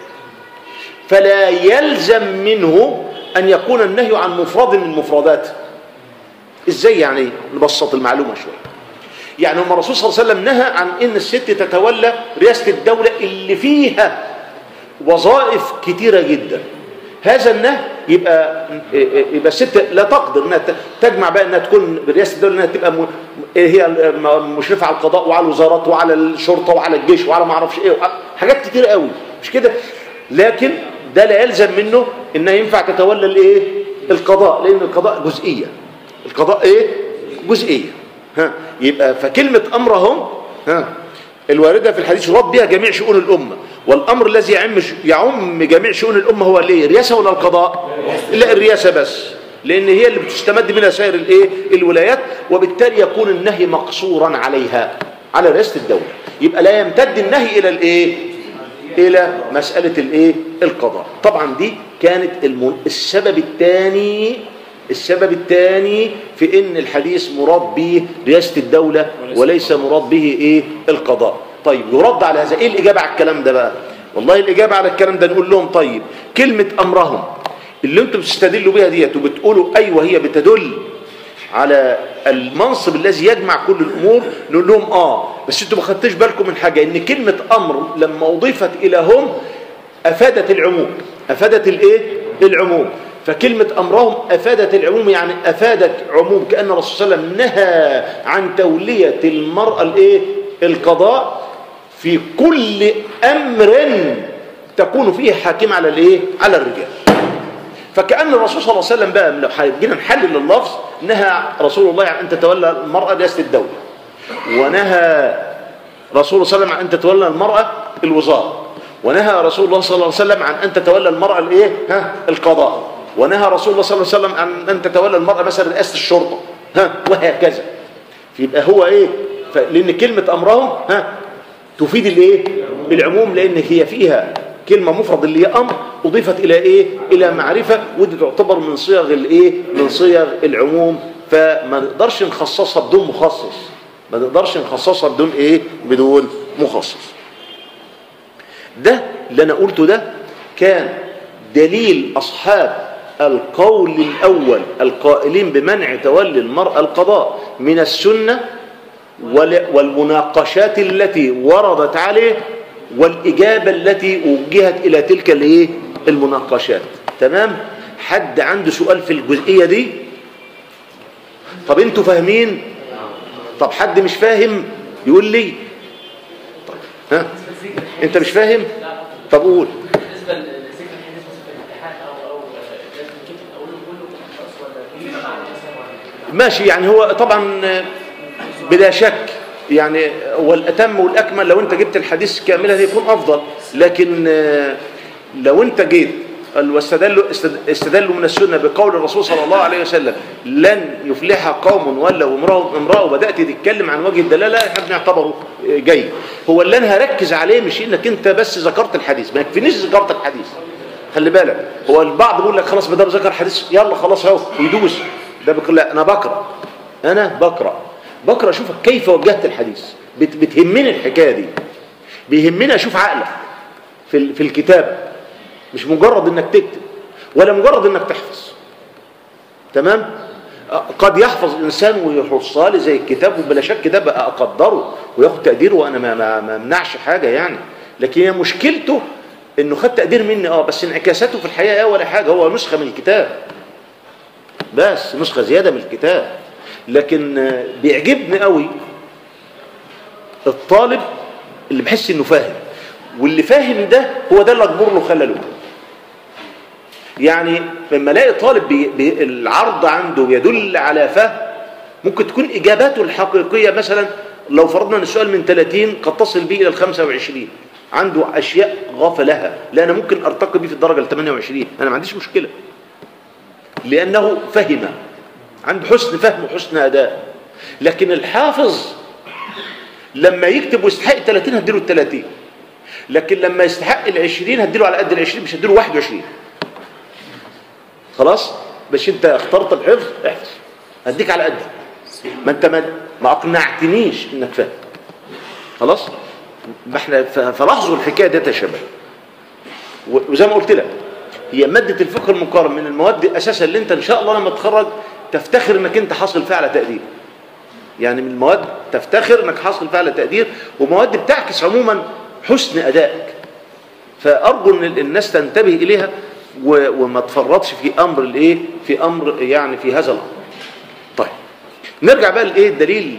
فلا يلزم منه أن يكون النهي عن مفرد من مفرداته إزاي يعني نبسط المعلومة شوية يعني هم الرسول صلى الله عليه وسلم نهى عن ان الست تتولى رئاسه الدوله اللي فيها وظائف كتيره جدا هذا النهي يبقى يبقى الست لا تقدر انها تجمع بقى انها تكون برئاسه الدوله انها تبقى م- هي مشرفه على القضاء وعلى الوزارات وعلى الشرطه وعلى الجيش وعلى ما اعرفش ايه حاجات كتير قوي مش كده لكن ده لا يلزم منه انها ينفع تتولى الايه القضاء لان القضاء جزئيه القضاء ايه جزئيه ها يبقى فكلمه امرهم ها الوارده في الحديث يراد بها جميع شؤون الامه والامر الذي يعم يعم جميع شؤون الامه هو الايه الرئاسه ولا القضاء لا الرئاسه بس لان هي اللي بتستمد منها سائر الايه الولايات وبالتالي يكون النهي مقصورا عليها على رئاسه الدوله يبقى لا يمتد النهي الى الايه الى مساله الايه القضاء طبعا دي كانت الم... السبب الثاني السبب الثاني في ان الحديث مراد به رئاسه الدوله وليس مراد به ايه القضاء طيب يرد على هذا ايه الاجابه على الكلام ده بقى والله الاجابه على الكلام ده نقول لهم طيب كلمه امرهم اللي انتم بتستدلوا بيها ديت وبتقولوا ايوه هي بتدل على المنصب الذي يجمع كل الامور نقول لهم اه بس انتوا ما خدتوش بالكم من حاجه ان كلمه امر لما اضيفت الى هم افادت العموم افادت الايه العموم فكلمة أمرهم أفادت العموم يعني أفادت عموم كأن الرسول صلى الله عليه وسلم نهى عن تولية المرأة الإيه؟ القضاء في كل أمر تكون فيه حاكم على الإيه؟ على الرجال فكأن الرسول صلى الله عليه وسلم بقى لو جينا نحلل اللفظ نهى رسول الله عن أن تتولى المرأة رئاسة الدولة ونهى رسول الله صلى الله عليه وسلم عن أن تتولى المرأة الوزارة ونهى رسول الله صلى الله عليه وسلم عن أن تتولى المرأة الإيه؟ ها؟ القضاء ونهى رسول الله صلى الله عليه وسلم عن أن تتولى المرأة مثلا رئاسة الشرطة ها وهكذا يبقى هو إيه ف- لأن كلمة أمرهم ها تفيد الإيه العموم لأن هي فيها كلمة مفرد اللي هي أمر أضيفت إلى إيه إلى معرفة ودي تعتبر من صيغ الإيه من صيغ العموم فما نقدرش نخصصها بدون مخصص ما نقدرش نخصصها بدون إيه بدون مخصص ده اللي أنا قلته ده كان دليل أصحاب القول الأول القائلين بمنع تولي المرأة القضاء من السنة وال- والمناقشات التي وردت عليه والإجابة التي وجهت إلى تلك الإيه؟ المناقشات تمام حد عنده سؤال في الجزئية دي طب انتوا فاهمين طب حد مش فاهم يقول لي طب ها انت مش فاهم طب قول بالنسبه لذكر الحديث مثلا في الامتحان او او آه، لازم الكتب اقوله كله خلاص ولا في معنى مثلا ولا ماشي يعني هو طبعا بلا شك يعني والأتم والأكمل لو أنت جبت الحديث كاملا يكون أفضل لكن آه، لو أنت جيت قال واستدلوا استد- استدلوا من السنة بقول الرسول صلى الله عليه وسلم لن يفلح قوم ولوا امرأة امرأة وبدأت تتكلم عن وجه الدلالة احنا بنعتبره جيد هو اللي أنا هركز عليه مش إنك أنت بس ذكرت الحديث ما يكفينيش ذكرت الحديث خلي بالك هو البعض بيقول لك خلاص ما دام ذكر حديث يلا خلاص اهو ويدوس ده بيقول لا انا بقرا انا بقرا بقرا اشوفك كيف وجهت الحديث بت بتهمني الحكايه دي بيهمني اشوف عقلك في ال- في الكتاب مش مجرد انك تكتب ولا مجرد انك تحفظ تمام آه، قد يحفظ انسان ويحصها لي زي الكتاب وبلا شك ده بقى اقدره وياخد تقديره وانا ما ما ما امنعش حاجه يعني لكن هي مشكلته انه خد تقدير مني اه بس انعكاساته في الحقيقه ايه ولا حاجه هو نسخه من الكتاب بس نسخه زياده من الكتاب لكن آه، بيعجبني قوي الطالب اللي بحس انه فاهم واللي فاهم ده هو ده اللي اجبر له خلله يعني لما الاقي طالب بي بي العرض عنده يدل على فهم ممكن تكون اجاباته الحقيقيه مثلا لو فرضنا ان السؤال من 30 قد تصل به الى ال 25 عنده اشياء غفلها لا انا ممكن ارتقي به في الدرجه ال 28 انا ما عنديش مشكله لانه فهم عنده حسن فهم وحسن اداء لكن الحافظ لما يكتب ويستحق 30 هديله ال 30 لكن لما يستحق ال 20 هديله على قد ال 20 مش هديله 21 خلاص مش انت اخترت الحفظ احفظ هديك على قدك ما انت ما, ما اقنعتنيش انك فاهم خلاص ما احنا ف- فلاحظوا الحكايه دي يا شباب و- وزي ما قلت لك هي ماده الفقه المقارن من المواد اساسا اللي انت ان شاء الله لما تتخرج تفتخر انك انت حاصل فيها على تقدير يعني من المواد تفتخر انك حاصل فيها على تقدير ومواد بتعكس عموما حسن ادائك فارجو ان ال- الناس تنتبه اليها و- وما تفرطش في امر الايه في امر يعني في هذا الامر طيب نرجع بقى لايه الدليل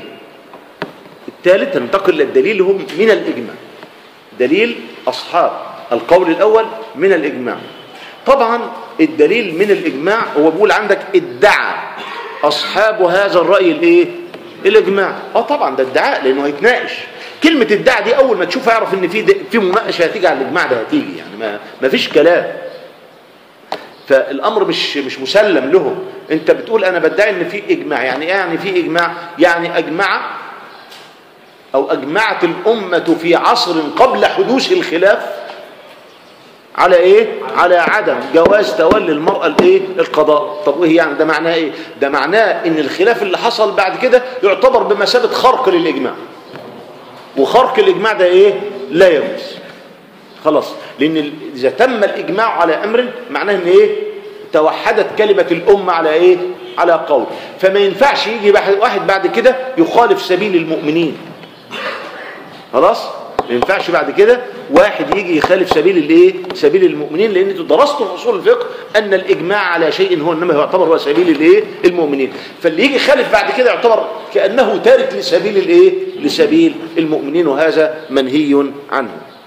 الثالث ننتقل للدليل هم من الاجماع دليل اصحاب القول الاول من الاجماع طبعا الدليل من الاجماع هو بيقول عندك ادعى اصحاب هذا الراي الايه الاجماع اه طبعا ده ادعاء لانه هيتناقش كلمه ادعى دي اول ما تشوفها اعرف ان في د- في مناقشه هتيجي على الاجماع ده هتيجي يعني ما ما فيش كلام فالامر مش مش مسلم له انت بتقول انا بدعي ان في اجماع يعني ايه يعني في اجماع يعني اجمع او اجمعت الامه في عصر قبل حدوث الخلاف على ايه على عدم جواز تولي المراه الايه القضاء طب وايه يعني ده معناه ايه ده معناه ان الخلاف اللي حصل بعد كده يعتبر بمثابه خرق للاجماع وخرق الاجماع ده ايه لا يجوز خلاص لان ال- اذا تم الاجماع على امر معناه ان ايه توحدت كلمه الامه على ايه على قول فما ينفعش يجي واحد واحد بعد كده يخالف سبيل المؤمنين خلاص ما ينفعش بعد كده واحد يجي يخالف سبيل الايه سبيل المؤمنين لان انتوا درستوا في اصول الفقه ان الاجماع على شيء هو انما يعتبر هو سبيل الايه المؤمنين فاللي يجي يخالف بعد كده يعتبر كانه تارك لسبيل الايه لسبيل المؤمنين وهذا منهي عنه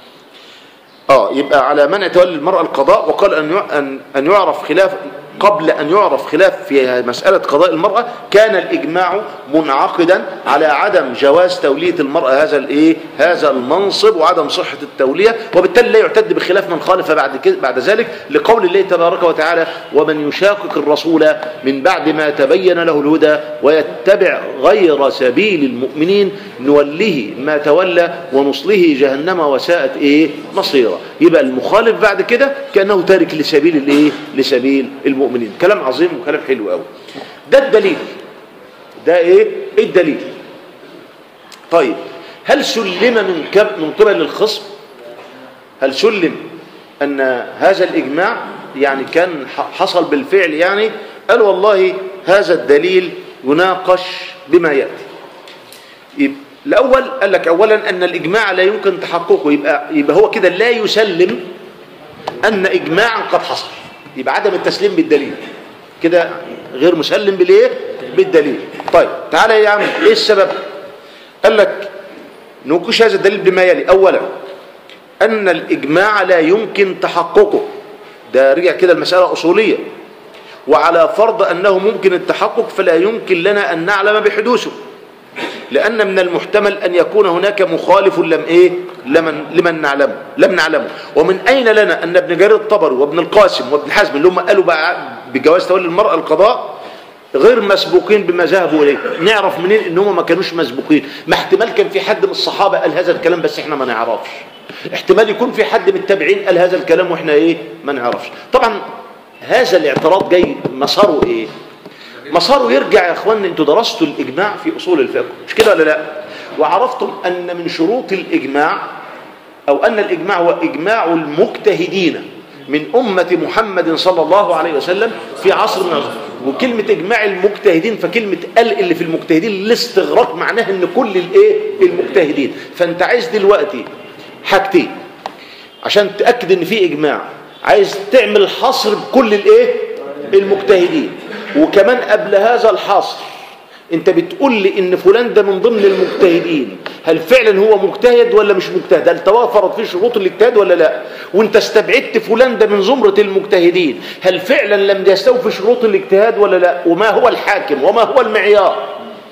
اه يبقى على من يتولي المرأة القضاء وقال أن يع- أن أن يعرف خلاف قبل أن يعرف خلاف في مسألة قضاء المرأة كان الإجماع منعقدا على عدم جواز تولية المرأة هذا الإيه هذا المنصب وعدم صحة التولية وبالتالي لا يعتد بخلاف من خالف بعد كده بعد ذلك لقول الله تبارك وتعالى ومن يشاقق الرسول من بعد ما تبين له الهدى ويتبع غير سبيل المؤمنين نوله ما تولى ونصله جهنم وساءت ايه مصيرا يبقى المخالف بعد كده كانه تارك لسبيل الايه لسبيل المؤمنين كلام عظيم وكلام حلو قوي ده الدليل ده ايه الدليل طيب هل سلم من كب من قبل الخصم هل سلم ان هذا الاجماع يعني كان ح- حصل بالفعل يعني قال والله هذا الدليل يناقش بما ياتي يبقى الاول قال لك اولا ان الاجماع لا يمكن تحققه يبقى يبقى هو كده لا يسلم ان اجماعا قد حصل يبقى عدم التسليم بالدليل كده غير مسلم بالايه بالدليل طيب تعالى يا عم ايه السبب قال لك نوقش هذا الدليل بما يلي اولا ان الاجماع لا يمكن تحققه ده رجع كده المساله اصوليه وعلى فرض انه ممكن التحقق فلا يمكن لنا ان نعلم بحدوثه لأن من المحتمل أن يكون هناك مخالف لم إيه لمن, لمن نعلمه لم نعلمه ومن أين لنا أن ابن جرير الطبري وابن القاسم وابن حزم اللي هم قالوا بقى بجواز تولي المرأة القضاء غير مسبوقين بما ذهبوا إليه نعرف منين إن هم ما كانوش مسبوقين ما احتمال كان في حد من الصحابة قال هذا الكلام بس إحنا ما نعرفش احتمال يكون في حد من التابعين قال هذا الكلام وإحنا إيه ما نعرفش طبعا هذا الاعتراض جاي مساره إيه مساره يرجع يا اخوان انتوا درستوا الاجماع في اصول الفقه مش كده ولا لا وعرفتم ان من شروط الاجماع او ان الاجماع هو اجماع المجتهدين من أمة محمد صلى الله عليه وسلم في عصر من العصور وكلمة إجماع المجتهدين فكلمة ال اللي في المجتهدين الاستغراق معناها إن كل الإيه المجتهدين فأنت عايز دلوقتي حاجتين عشان تأكد إن في إجماع عايز تعمل حصر بكل الإيه المجتهدين وكمان قبل هذا الحصر انت بتقول لي ان فلان ده من ضمن المجتهدين هل فعلا هو مجتهد ولا مش مجتهد هل توافرت فيه شروط الاجتهاد ولا لا وانت استبعدت فلان ده من زمرة المجتهدين هل فعلا لم يستوفي شروط الاجتهاد ولا لا وما هو الحاكم وما هو المعيار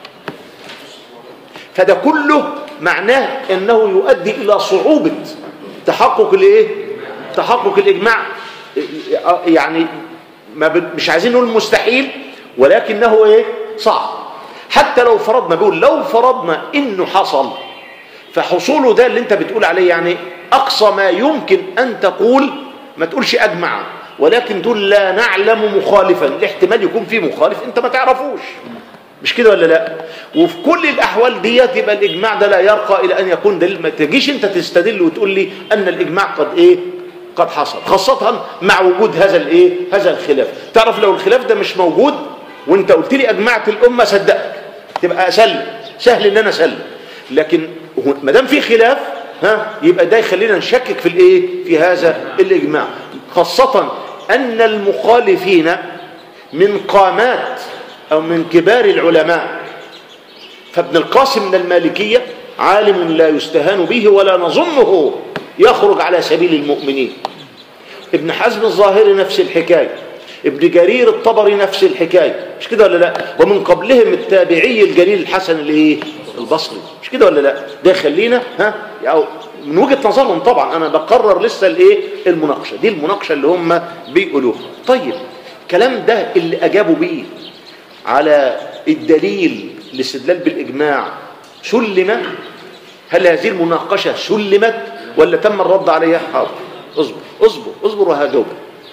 فده كله معناه انه يؤدي الى صعوبة تحقق الايه تحقق الاجماع يعني ما ب... مش عايزين نقول مستحيل ولكنه ايه صعب حتى لو فرضنا بيقول لو فرضنا انه حصل فحصوله ده اللي انت بتقول عليه يعني اقصى ما يمكن ان تقول ما تقولش اجمع ولكن تقول لا نعلم مخالفا الاحتمال يكون في مخالف انت ما تعرفوش مش كده ولا لا وفي كل الاحوال ديت يبقى الاجماع ده لا يرقى الى ان يكون دليل ما تجيش انت تستدل وتقول لي ان الاجماع قد ايه قد حصل خاصة مع وجود هذا الايه هذا الخلاف تعرف لو الخلاف ده مش موجود وانت قلت لي اجمعت الامة صدقك تبقى اسلم سهل ان انا اسلم لكن هو- ما دام في خلاف ها يبقى ده يخلينا نشكك في الايه في هذا الاجماع خاصة ان المخالفين من قامات او من كبار العلماء فابن القاسم من المالكية عالم لا يستهان به ولا نظنه يخرج على سبيل المؤمنين ابن حزم الظاهري نفس الحكاية ابن جرير الطبري نفس الحكاية مش كده ولا لا ومن قبلهم التابعي الجليل الحسن الايه البصري مش كده ولا لا ده يخلينا ها يعني من وجهة نظرهم طبعا انا بقرر لسه الايه المناقشة دي المناقشة اللي هم بيقولوها طيب الكلام ده اللي اجابوا بيه على الدليل الاستدلال بالإجماع سلم هل هذه المناقشة سلمت ولا تم الرد عليها حاضر اصبر اصبر اصبر وهجاوب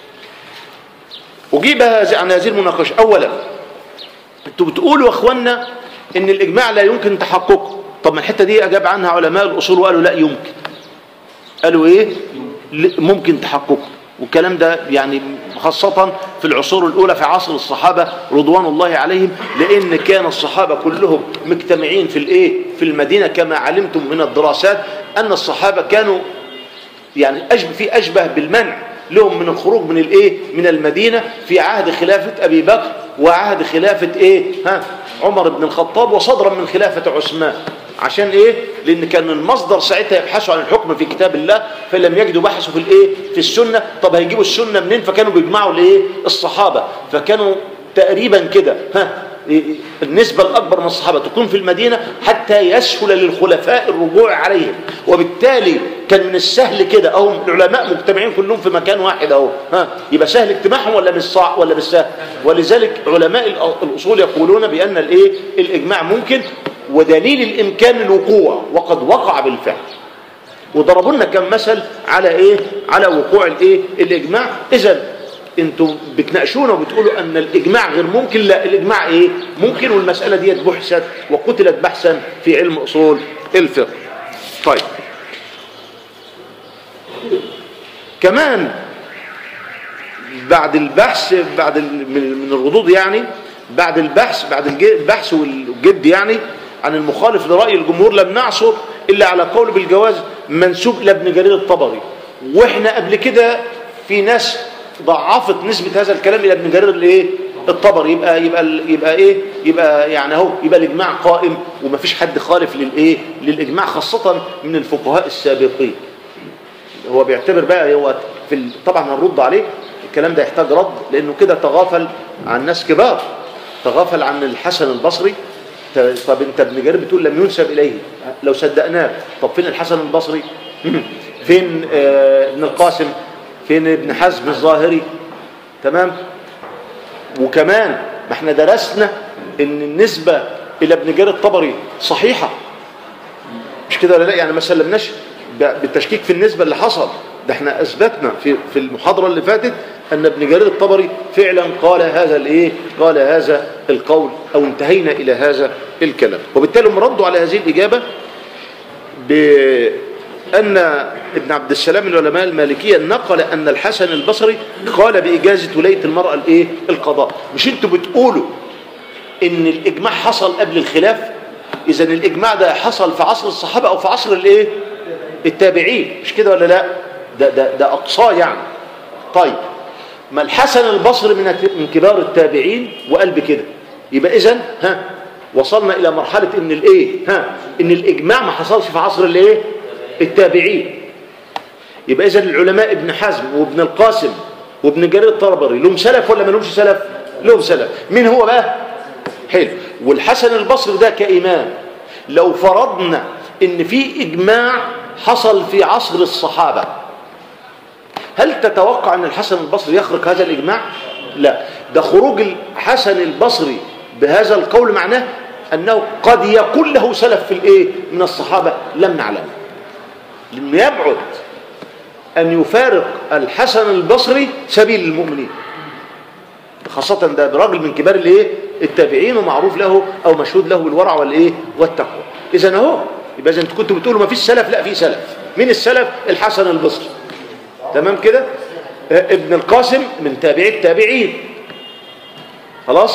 أجيب هذا- عن هذه المناقشة أولا انتوا بتقولوا يا اخوانا ان الإجماع لا يمكن تحققه طب ما الحتة دي أجاب عنها علماء الأصول وقالوا لا يمكن قالوا ايه ل- ممكن تحققه والكلام ده يعني خاصة في العصور الأولى في عصر الصحابة رضوان الله عليهم لأن كان الصحابة كلهم مجتمعين في الإيه في المدينة كما علمتم من الدراسات أن الصحابة كانوا يعني أشبه في أشبه بالمنع لهم من الخروج من الإيه من المدينة في عهد خلافة أبي بكر وعهد خلافة إيه ها عمر بن الخطاب وصدرا من خلافة عثمان عشان إيه لأن كان المصدر ساعتها يبحثوا عن الحكم في كتاب الله فلم يجدوا بحثوا في الإيه في السنة طب هيجيبوا السنة منين فكانوا بيجمعوا الإيه الصحابة فكانوا تقريبا كده ها النسبة الأكبر من الصحابة تكون في المدينة حتى يسهل للخلفاء الرجوع عليهم وبالتالي كان من السهل كده أو العلماء مجتمعين كلهم في مكان واحد أهو ها يبقى سهل اجتماعهم ولا مش صعب ولا مش سهل ولذلك علماء الأ- الأصول يقولون بأن الإيه الإجماع ممكن ودليل الإمكان الوقوع وقد وقع بالفعل وضربوا لنا كم مثل على ايه على وقوع الايه الاجماع اذا انتم بتناقشونا وبتقولوا ان الاجماع غير ممكن لا الاجماع ايه ممكن والمساله ديت بحثت وقتلت بحثا في علم اصول الفقه طيب كمان بعد البحث بعد ال- من من الردود يعني بعد البحث بعد الج- البحث والجد يعني عن المخالف لرأي الجمهور لم نعصر إلا على قول بالجواز منسوب إلى ابن جرير الطبري وإحنا قبل كده في ناس ضعفت نسبة هذا الكلام إلى ابن جرير الإيه الطبري يبقى يبقى ال- يبقى إيه يبقى يعني أهو يبقى الإجماع قائم ومفيش حد خالف للإيه للإجماع خاصة من الفقهاء السابقين هو بيعتبر بقى هو في ال... طبعا هنرد عليه الكلام ده يحتاج رد لانه كده تغافل عن ناس كبار تغافل عن الحسن البصري ت- طب انت ابن جرير بتقول لم ينسب اليه لو صدقناه طب فين الحسن البصري فين آه ابن القاسم فين ابن حزم الظاهري تمام وكمان ما احنا درسنا ان النسبة الى ابن جرير الطبري صحيحة مش كده ولا لا يعني ما سلمناش ب- بالتشكيك في النسبة اللي حصل ده احنا اثبتنا في في المحاضرة اللي فاتت ان ابن جرير الطبري فعلا قال هذا الايه قال هذا القول او انتهينا الى هذا الكلام وبالتالي هم ردوا على هذه الاجابة بأن ابن عبد السلام العلماء المالكية نقل أن الحسن البصري قال بإجازة ولاية المرأة الإيه؟ القضاء مش انتوا بتقولوا ان الاجماع حصل قبل الخلاف اذا الاجماع ده حصل في عصر الصحابه او في عصر الايه التابعين مش كده ولا لا ده ده ده اقصاه يعني طيب ما الحسن البصري من من كبار التابعين وقال بكده يبقى اذا ها وصلنا الى مرحله ان الايه ها ان الاجماع ما حصلش في عصر الايه التابعين يبقى اذا العلماء ابن حزم وابن القاسم وابن جرير الطبري لهم سلف ولا ما لهمش سلف لهم سلف مين هو بقى حلو والحسن البصري ده كإمام لو فرضنا ان في اجماع حصل في عصر الصحابة هل تتوقع ان الحسن البصري يخرج هذا الاجماع لا ده خروج الحسن البصري بهذا القول معناه انه قد يكون له سلف في الايه من الصحابة لم نعلم لانه يبعد ان يفارق الحسن البصري سبيل المؤمنين خاصة ده راجل من كبار الايه التابعين ومعروف له او مشهود له بالورع والايه والتقوى اذا اهو يبقى اذا انتوا كنتوا بتقولوا ما فيش سلف لا في سلف مين السلف الحسن البصري تمام كده آه، ابن القاسم من تابعي التابعين خلاص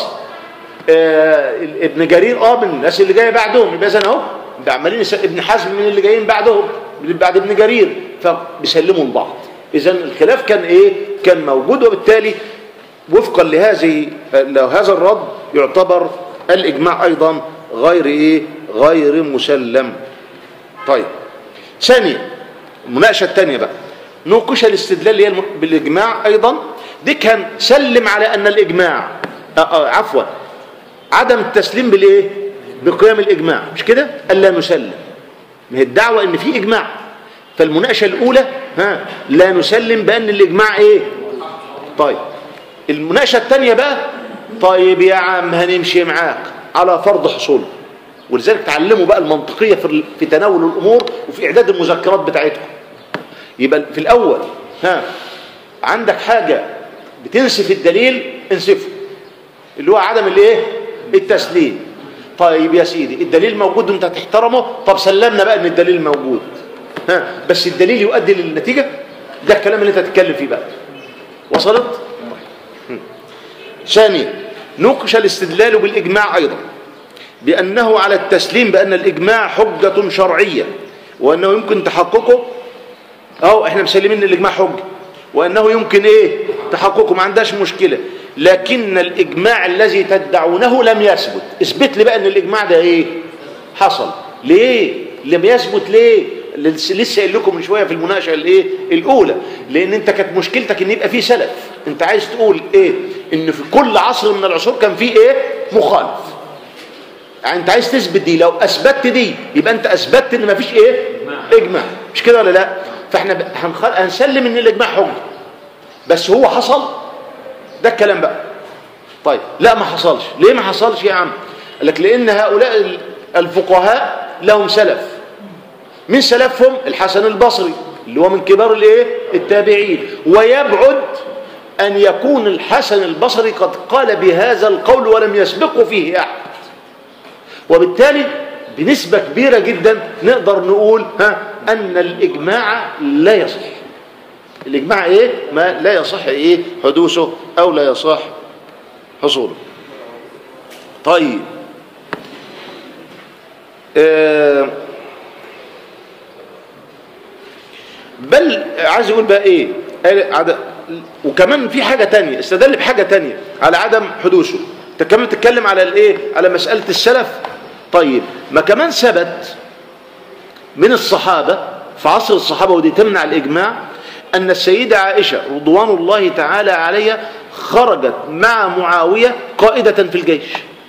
آه ابن جرير اه من الناس اللي جايه بعدهم يبقى اذا اهو عمالين يس- ابن حزم من اللي جايين بعدهم بعد ابن جرير فبيسلموا لبعض اذا الخلاف كان ايه كان موجود وبالتالي وفقا لهذه هذا الرد يعتبر الاجماع ايضا غير ايه غير مسلم طيب ثانيا المناقشه الثانيه بقى نوقش الاستدلال اللي هي الم- بالاجماع ايضا دي كان سلم على ان الاجماع آه آه عفوا عدم التسليم بالايه بقيام الاجماع مش كده الا نسلم ما هي الدعوه ان في اجماع فالمناقشه الاولى ها لا نسلم بان الاجماع ايه طيب المناقشه الثانيه بقى طيب يا عم هنمشي معاك على فرض حصوله ولذلك تعلموا بقى المنطقيه في ال- في تناول الامور وفي اعداد المذكرات بتاعتكم يبقى في الاول ها عندك حاجه بتنسف الدليل انسفه اللي هو عدم الايه التسليم طيب يا سيدي الدليل موجود وانت هتحترمه طب سلمنا بقى ان الدليل موجود ها بس الدليل يؤدي للنتيجه ده الكلام اللي انت هتتكلم فيه بقى وصلت هم. ثانيا نوقش الاستدلال بالاجماع ايضا بانه على التسليم بان الاجماع حجه شرعيه وانه يمكن تحققه اهو احنا مسلمين ان الاجماع حجه وانه يمكن ايه تحققه ما عندهاش مشكله لكن الاجماع الذي تدعونه لم يثبت اثبت لي بقى ان الاجماع ده ايه حصل ليه لم يثبت ليه لسه لسه قايل لكم من شويه في المناقشه الايه الاولى لان انت كانت مشكلتك ان يبقى في سلف انت عايز تقول ايه ان في كل عصر من العصور كان في ايه مخالف يعني انت عايز تثبت دي لو اثبتت دي يبقى انت اثبتت ان مفيش ايه اجماع مش كده ولا لا فاحنا ب- هنخل... هنسلم ان الاجماع حجه بس هو حصل ده الكلام بقى طيب لا ما حصلش ليه ما حصلش يا عم قال لك لان هؤلاء ال- الفقهاء لهم سلف من سلفهم الحسن البصري اللي هو من كبار الايه التابعين ويبعد ان يكون الحسن البصري قد قال بهذا القول ولم يسبقه فيه احد وبالتالي بنسبة كبيرة جدا نقدر نقول ها أن الإجماع لا يصح الإجماع إيه؟ ما لا يصح إيه حدوثه أو لا يصح حصوله طيب آه بل عايز يقول بقى ايه قال عد... وكمان في حاجة تانية استدل بحاجة تانية على عدم حدوثه انت كمان بتتكلم على الايه على مسألة السلف طيب ما كمان ثبت من الصحابة في عصر الصحابة ودي تمنع الإجماع أن السيدة عائشة رضوان الله تعالى عليها خرجت مع معاوية قائدة في الجيش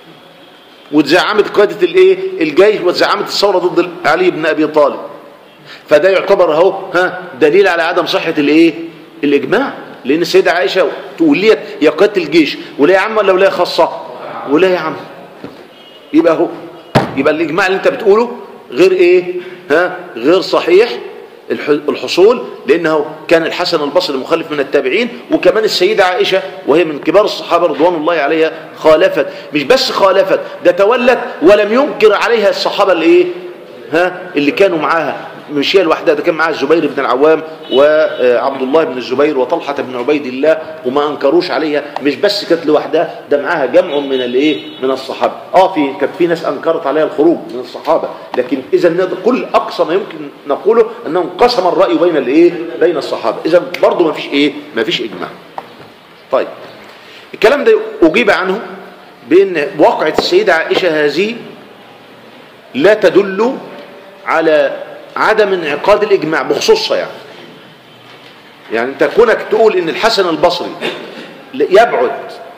وتزعمت قادة الايه الجيش وتزعمت الثورة ضد علي بن أبي طالب فده يعتبر اهو ها دليل على عدم صحة الايه الاجماع لان السيدة عائشة توليت يا قادة الجيش ولا يا عم ولا ولاية خاصة ولا يا عم يبقى اهو يبقى الاجماع اللي انت بتقوله غير ايه ها غير صحيح الح- الحصول لانه كان الحسن البصري مخالف من التابعين وكمان السيدة عائشة وهي من كبار الصحابة رضوان الله عليها خالفت مش بس خالفت ده تولت ولم ينكر عليها الصحابة الايه ها اللي كانوا معاها مش هي لوحدها ده كان معاها الزبير بن العوام وعبد الله بن الزبير وطلحة بن عبيد الله وما انكروش عليها مش بس كانت لوحدها ده معاها جمع من الايه من الصحابه اه في كانت في ناس انكرت عليها الخروج من الصحابه لكن اذا نقدر كل اقصى ما يمكن نقوله انه انقسم الراي بين الايه بين الصحابه اذا برضه ما فيش ايه ما فيش اجماع طيب الكلام ده اجيب عنه بان واقعه السيده عائشه هذه لا تدل على عدم انعقاد الإجماع بخصوصها يعني يعني انت كونك تقول ان الحسن البصري يبعد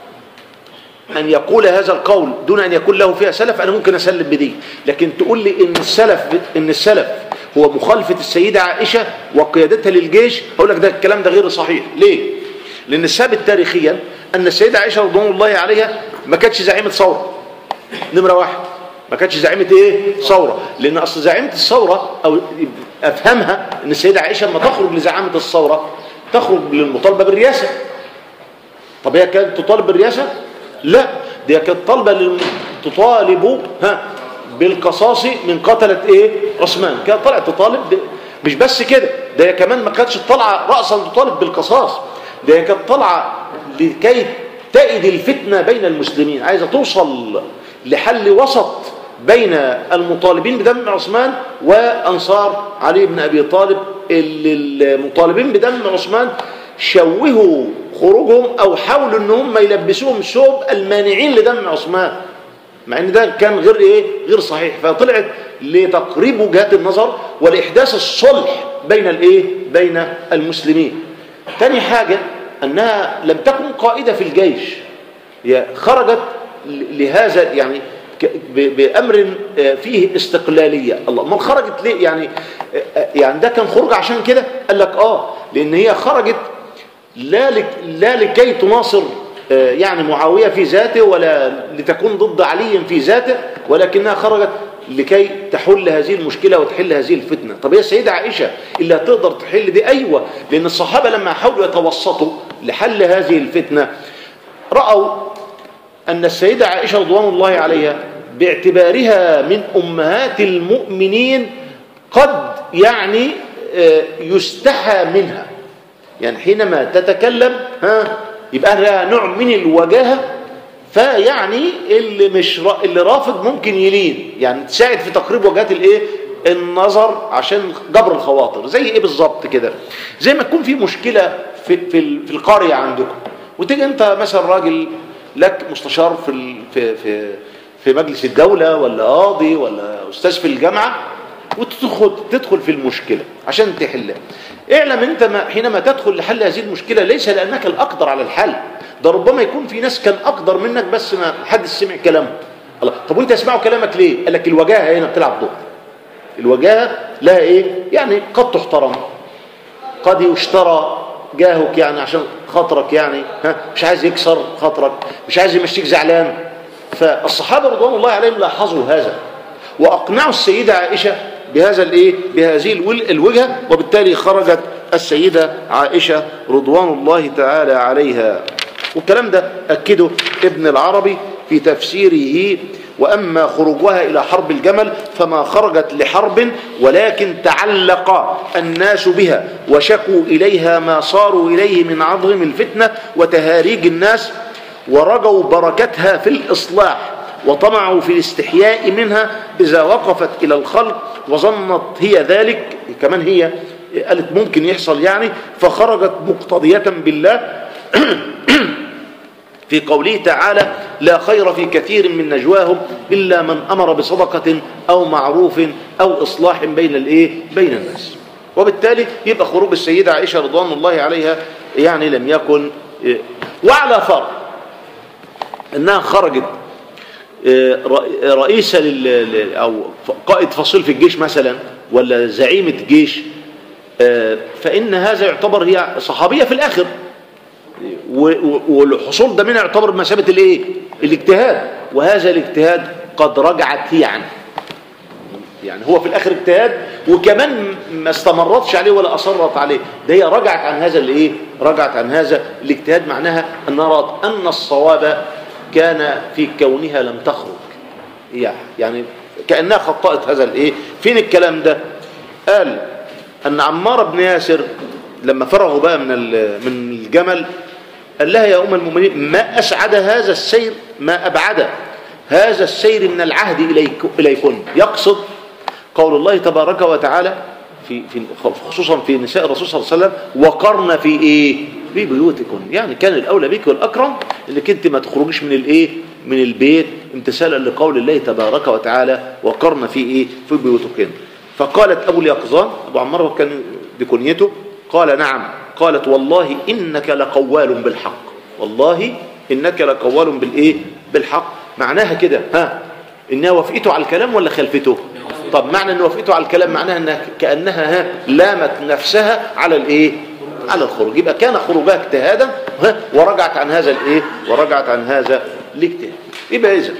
ان يقول هذا القول دون ان يكون له فيها سلف انا ممكن اسلم بدي لكن تقول لي ان السلف ان السلف هو مخالفة السيدة عائشة وقيادتها للجيش اقول لك ده الكلام ده غير صحيح ليه لان الثابت تاريخيا ان السيدة عائشة رضوان الله عليها ما كانتش زعيمة ثورة نمرة واحد ما كانتش زعيمة ايه ثورة لان اصل زعيمة الثورة او افهمها ان السيدة عائشة لما تخرج لزعامة الثورة تخرج للمطالبة بالرئاسة طب هي كانت تطالب بالرئاسة لا دي كانت طالبة للم- تطالب ها بالقصاص من قتلة ايه عثمان كانت طلعت تطالب ب... مش بس كده ده هي كمان ما كانتش طالعة رأسا تطالب بالقصاص ده هي كانت طالعة لكي تأيد الفتنة بين المسلمين عايزة توصل لحل وسط بين المطالبين بدم عثمان وأنصار علي بن أبي طالب اللي المطالبين بدم عثمان شوهوا خروجهم أو حاولوا أن هم يلبسوهم ثوب المانعين لدم عثمان مع ان ده كان غير ايه غير صحيح فطلعت لتقريب وجهات النظر ولاحداث الصلح بين الايه بين المسلمين تاني حاجه انها لم تكن قائده في الجيش هي خرجت ل- لهذا يعني ك- ب- بامر آه، فيه استقلاليه الله ما خرجت ليه يعني آه، آه، يعني ده كان خروج عشان كده قال لك اه لان هي خرجت لا لك لا لكي تناصر آه، يعني معاوية في ذاته ولا لتكون ضد علي في ذاته ولكنها خرجت لكي تحل هذه المشكلة وتحل هذه الفتنة طب هي السيدة عائشة اللي هتقدر تحل دي أيوة لأن الصحابة لما حاولوا يتوسطوا لحل هذه الفتنة رأوا أن السيدة عائشة رضوان الله عليها باعتبارها من أمهات المؤمنين قد يعني آه، يستحى منها يعني حينما تتكلم ها يبقى لها نوع من الوجاهة فيعني اللي مش را... اللي رافض ممكن يلين يعني تساعد في تقريب وجهات الايه النظر عشان جبر الخواطر زي ايه بالظبط كده زي ما تكون في مشكلة في في, ال- في القرية عندكم وتيجي انت مثلا راجل لك مستشار في ال... في في في مجلس الدولة ولا قاضي ولا استاذ في الجامعة وتدخل تدخل في المشكلة عشان تحلها اعلم انت ما حينما تدخل لحل هذه المشكلة ليس لأنك الأقدر على الحل ده ربما يكون في ناس كان أقدر منك بس ما حد سمع كلامه الله طب وانت اسمعوا كلامك ليه قال لك الوجاهة هنا بتلعب دور الوجاهة لها ايه يعني قد تحترم قد يشترى جاهك يعني عشان خاطرك يعني ها مش عايز يكسر خاطرك مش عايز يمشيك زعلان فالصحابة رضوان الله عليهم لاحظوا هذا وأقنعوا السيدة عائشة بهذا الايه بهذه الول- الوجهة وبالتالي خرجت السيدة عائشة رضوان الله تعالى عليها والكلام ده أكده ابن العربي في تفسيره وأما خروجها إلى حرب الجمل فما خرجت لحرب ولكن تعلق الناس بها وشكوا إليها ما صاروا إليه من عظم الفتنة وتهاريج الناس ورجوا بركتها في الإصلاح وطمعوا في الاستحياء منها إذا وقفت إلى الخلق وظنت هي ذلك كمان هي قالت ممكن يحصل يعني فخرجت مقتضية بالله في قوله تعالى لا خير في كثير من نجواهم إلا من أمر بصدقة أو معروف أو إصلاح بين الإيه بين الناس وبالتالي يبقى خروج السيدة عائشة رضوان الله عليها يعني لم يكن إيه. وعلى فرض أنها خرجت إيه، رئ- رئيسة لل- ل- أو ف- قائد فصيل في الجيش مثلا ولا زعيمة جيش آه، فإن هذا يعتبر هي صحابية في الآخر و- و- والحصول ده منها يعتبر بمثابة الايه الاجتهاد وهذا الاجتهاد قد رجعت هي عنه يعني هو في الاخر اجتهاد وكمان ما استمرتش عليه ولا اصرت عليه ده هي رجعت عن هذا الايه رجعت عن هذا الاجتهاد معناها انها رأت ان الصواب كان في كونها لم تخرج يعني- يعني كانها خطأت هذا الايه فين الكلام ده قال ان عمار بن ياسر لما فرغوا بقى من ال- من الجمل قال لها يا ام المؤمنين ما اسعد هذا السير ما ابعد هذا السير من العهد اليك اليكن يقصد قول الله تبارك وتعالى في في خصوصا في نساء الرسول صلى الله عليه وسلم وقرن في ايه في بيوتكن يعني كان الاولى بك والاكرم انك انت ما تخرجيش من الايه من البيت امتثالا لقول الله تبارك وتعالى وقرن في ايه في بيوتكن فقالت ابو اليقظان ابو عمار كان بكنيته قال نعم قالت والله انك لقوال بالحق والله انك لقوال بالايه بالحق معناها كده ها انها وافقته على الكلام ولا خلفته طب معنى ان وافقته على الكلام معناها انها كانها ها لامت نفسها على الايه على الخروج يبقى كان خروجها اجتهادا ها ورجعت عن هذا الايه ورجعت عن هذا الاجتهاد يبقى اذا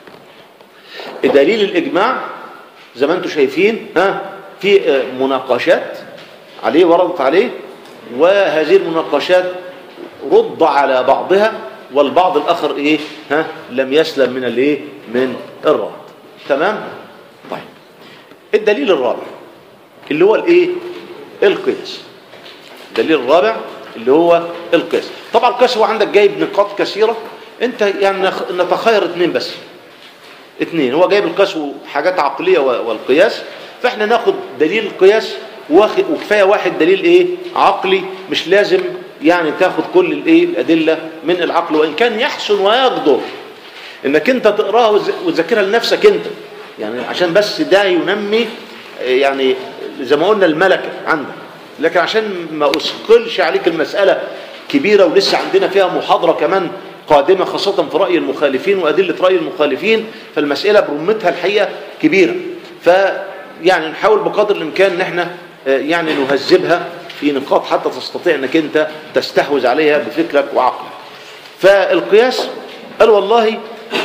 دليل الاجماع زي ما انتم شايفين ها في آه، مناقشات عليه وردت عليه وهذه المناقشات رد على بعضها والبعض الاخر ايه ها لم يسلم من الايه من الرد تمام طيب الدليل الرابع اللي هو الايه القياس الدليل الرابع اللي هو القياس طبعا القياس هو عندك جايب نقاط كثيره انت يعني نخ- نتخير اثنين بس اثنين هو جايب القياس وحاجات عقليه و- والقياس فاحنا ناخد دليل القياس واخ- وكفايه واحد دليل ايه عقلي مش لازم يعني تاخد كل الايه الادله من العقل وان كان يحسن ويقدر انك انت تقراها وتز- وتذاكرها لنفسك انت يعني عشان بس ده ينمي آه، يعني زي ما قلنا الملكه عندك لكن عشان ما اثقلش عليك المساله كبيره ولسه عندنا فيها محاضره كمان قادمه خاصه في راي المخالفين وادله راي المخالفين فالمساله برمتها الحقيقه كبيره فيعني نحاول بقدر الامكان ان احنا آه، يعني نهذبها في نقاط حتى تستطيع انك انت تستحوذ عليها بفكرك وعقلك فالقياس قال والله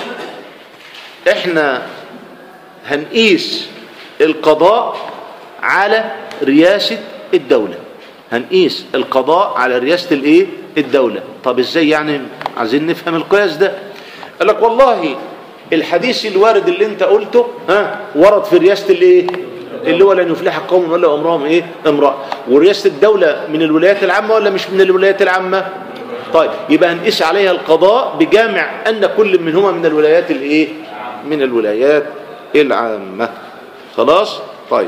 احنا هنقيس القضاء على رياسة الدولة هنقيس القضاء على رياسة الايه الدولة طب ازاي يعني عايزين نفهم القياس ده قال لك والله الحديث الوارد اللي انت قلته ها ورد في رياسة الايه اللي هو لن يفلح قوم ولا امرهم ايه امرأة ورياسة الدولة من الولايات العامة ولا مش من الولايات العامة طيب يبقى هنقيس عليها القضاء بجامع ان كل منهما من الولايات الايه من الولايات العامة خلاص طيب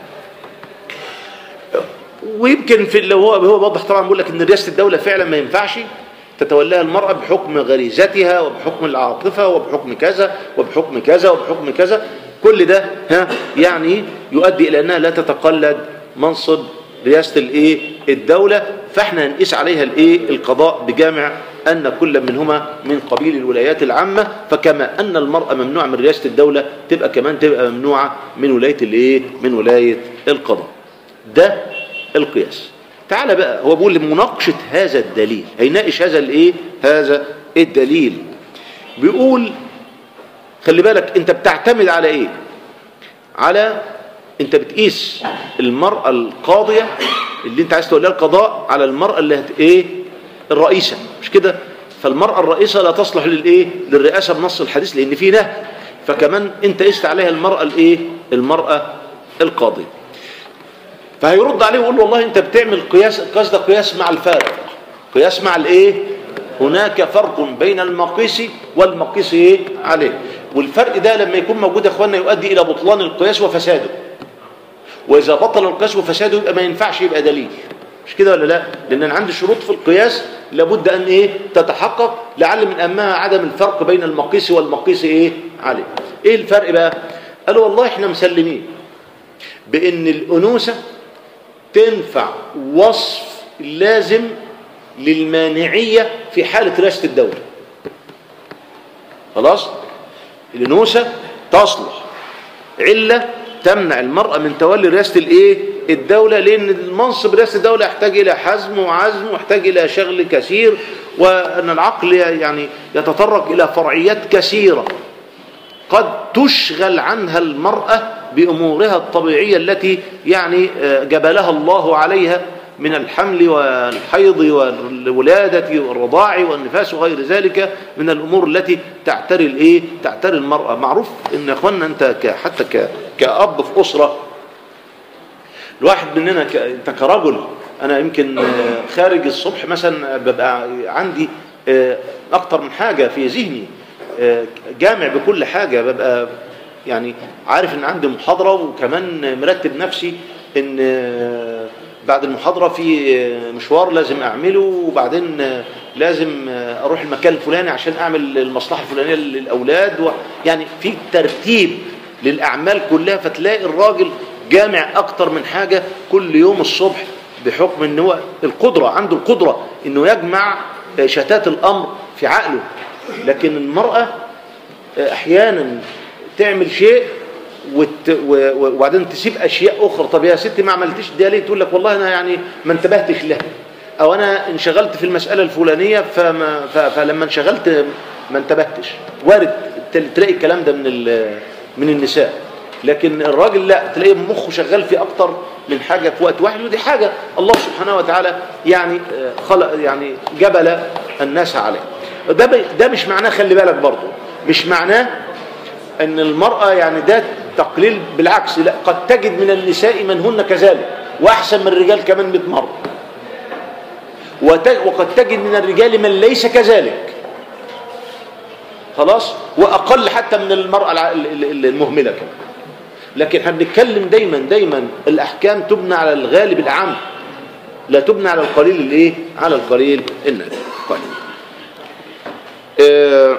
ويمكن في اللي هو هو واضح طبعا بيقول لك ان رئاسه الدوله فعلا ما ينفعش تتولاها المرأة بحكم غريزتها وبحكم العاطفة وبحكم كذا وبحكم كذا وبحكم كذا كل ده ها يعني يؤدي إلى أنها لا تتقلد منصب رئاسة الإيه الدولة فإحنا هنقيس عليها الإيه القضاء بجامع أن كل منهما من قبيل الولايات العامة فكما أن المرأة ممنوعة من رئاسة الدولة تبقى كمان تبقى ممنوعة من ولاية الإيه من ولاية القضاء ده القياس تعال بقى هو بيقول لمناقشة هذا الدليل هيناقش هذا الايه هذا الدليل بيقول خلي بالك انت بتعتمد على ايه على انت بتقيس المرأة القاضية اللي انت عايز تقول لها القضاء على المرأة اللي هت ايه الرئيسة مش كده فالمرأة الرئيسة لا تصلح للايه للرئاسة بنص الحديث لان في نهي فكمان انت قست عليها المرأة الايه المرأة القاضية فهيرد عليه ويقول له والله انت بتعمل قياس القياس ده قياس مع الفارق قياس مع الايه هناك فرق بين المقيس والمقيس ايه عليه والفرق ده لما يكون موجود يا اخوانا يؤدي الى بطلان القياس وفساده واذا بطل القياس وفساده يبقى ما ينفعش يبقى دليل مش كده ولا لا لان انا عندي شروط في القياس لابد ان ايه تتحقق لعل من اهمها عدم الفرق بين المقيس والمقيس ايه عليه ايه الفرق بقى قالوا والله احنا مسلمين بان الانوثه تنفع وصف لازم للمانعية في حالة رئاسة الدولة خلاص الأنوثة تصلح علة تمنع المرأة من تولي رئاسة الايه الدولة لأن المنصب رئاسة الدولة يحتاج إلى حزم وعزم ويحتاج إلى شغل كثير وأن العقل يعني يتطرق إلى فرعيات كثيرة قد تشغل عنها المرأة بأمورها الطبيعية التي يعني جبلها الله عليها من الحمل والحيض والولادة والرضاع والنفاس وغير ذلك من الأمور التي تعتري الإيه تعتري المرأة معروف إن يا أخوانا أنت ك- حتى ك- كأب في أسرة الواحد مننا ك... انت كرجل انا يمكن آه، خارج الصبح مثلا ببقى عندي آه، اكتر من حاجة في ذهني آه، جامع بكل حاجة ببقى يعني عارف ان عندي محاضرة وكمان مرتب نفسي ان آه، بعد المحاضرة في آه، مشوار لازم اعمله وبعدين آه، لازم آه، اروح المكان الفلاني عشان اعمل المصلحة الفلانية للاولاد و... يعني في ترتيب للاعمال كلها فتلاقي الراجل جامع اكتر من حاجة كل يوم الصبح بحكم ان هو القدرة عنده القدرة انه يجمع آه، شتات الامر في عقله لكن المرأة آه، احيانا تعمل شيء وت... و... و- وبعدين تسيب اشياء اخرى طب يا ستي ما عملتش دي ليه تقول لك والله انا يعني ما انتبهتش لها او انا انشغلت في المسألة الفلانية فما... ف... فلما انشغلت ما انتبهتش وارد تل- تلاقي الكلام ده من ال... من النساء لكن الراجل لا تلاقيه مخه شغال في اكتر من حاجة في وقت واحد ودي حاجة الله سبحانه وتعالى يعني آه، خلق يعني جبل الناس عليه ده ب- ده مش معناه خلي بالك برضه مش معناه ان المرأة يعني ده تقليل بالعكس لا قد تجد من النساء من هن كذلك واحسن من الرجال كمان 100 مرة وت- وقد تجد من الرجال من ليس كذلك خلاص واقل حتى من المرأة الع- ال- ال- المهملة كمان لكن احنا بنتكلم دايما دايما الاحكام تبنى على الغالب العام لا تبنى على القليل الايه على القليل النادر طيب آه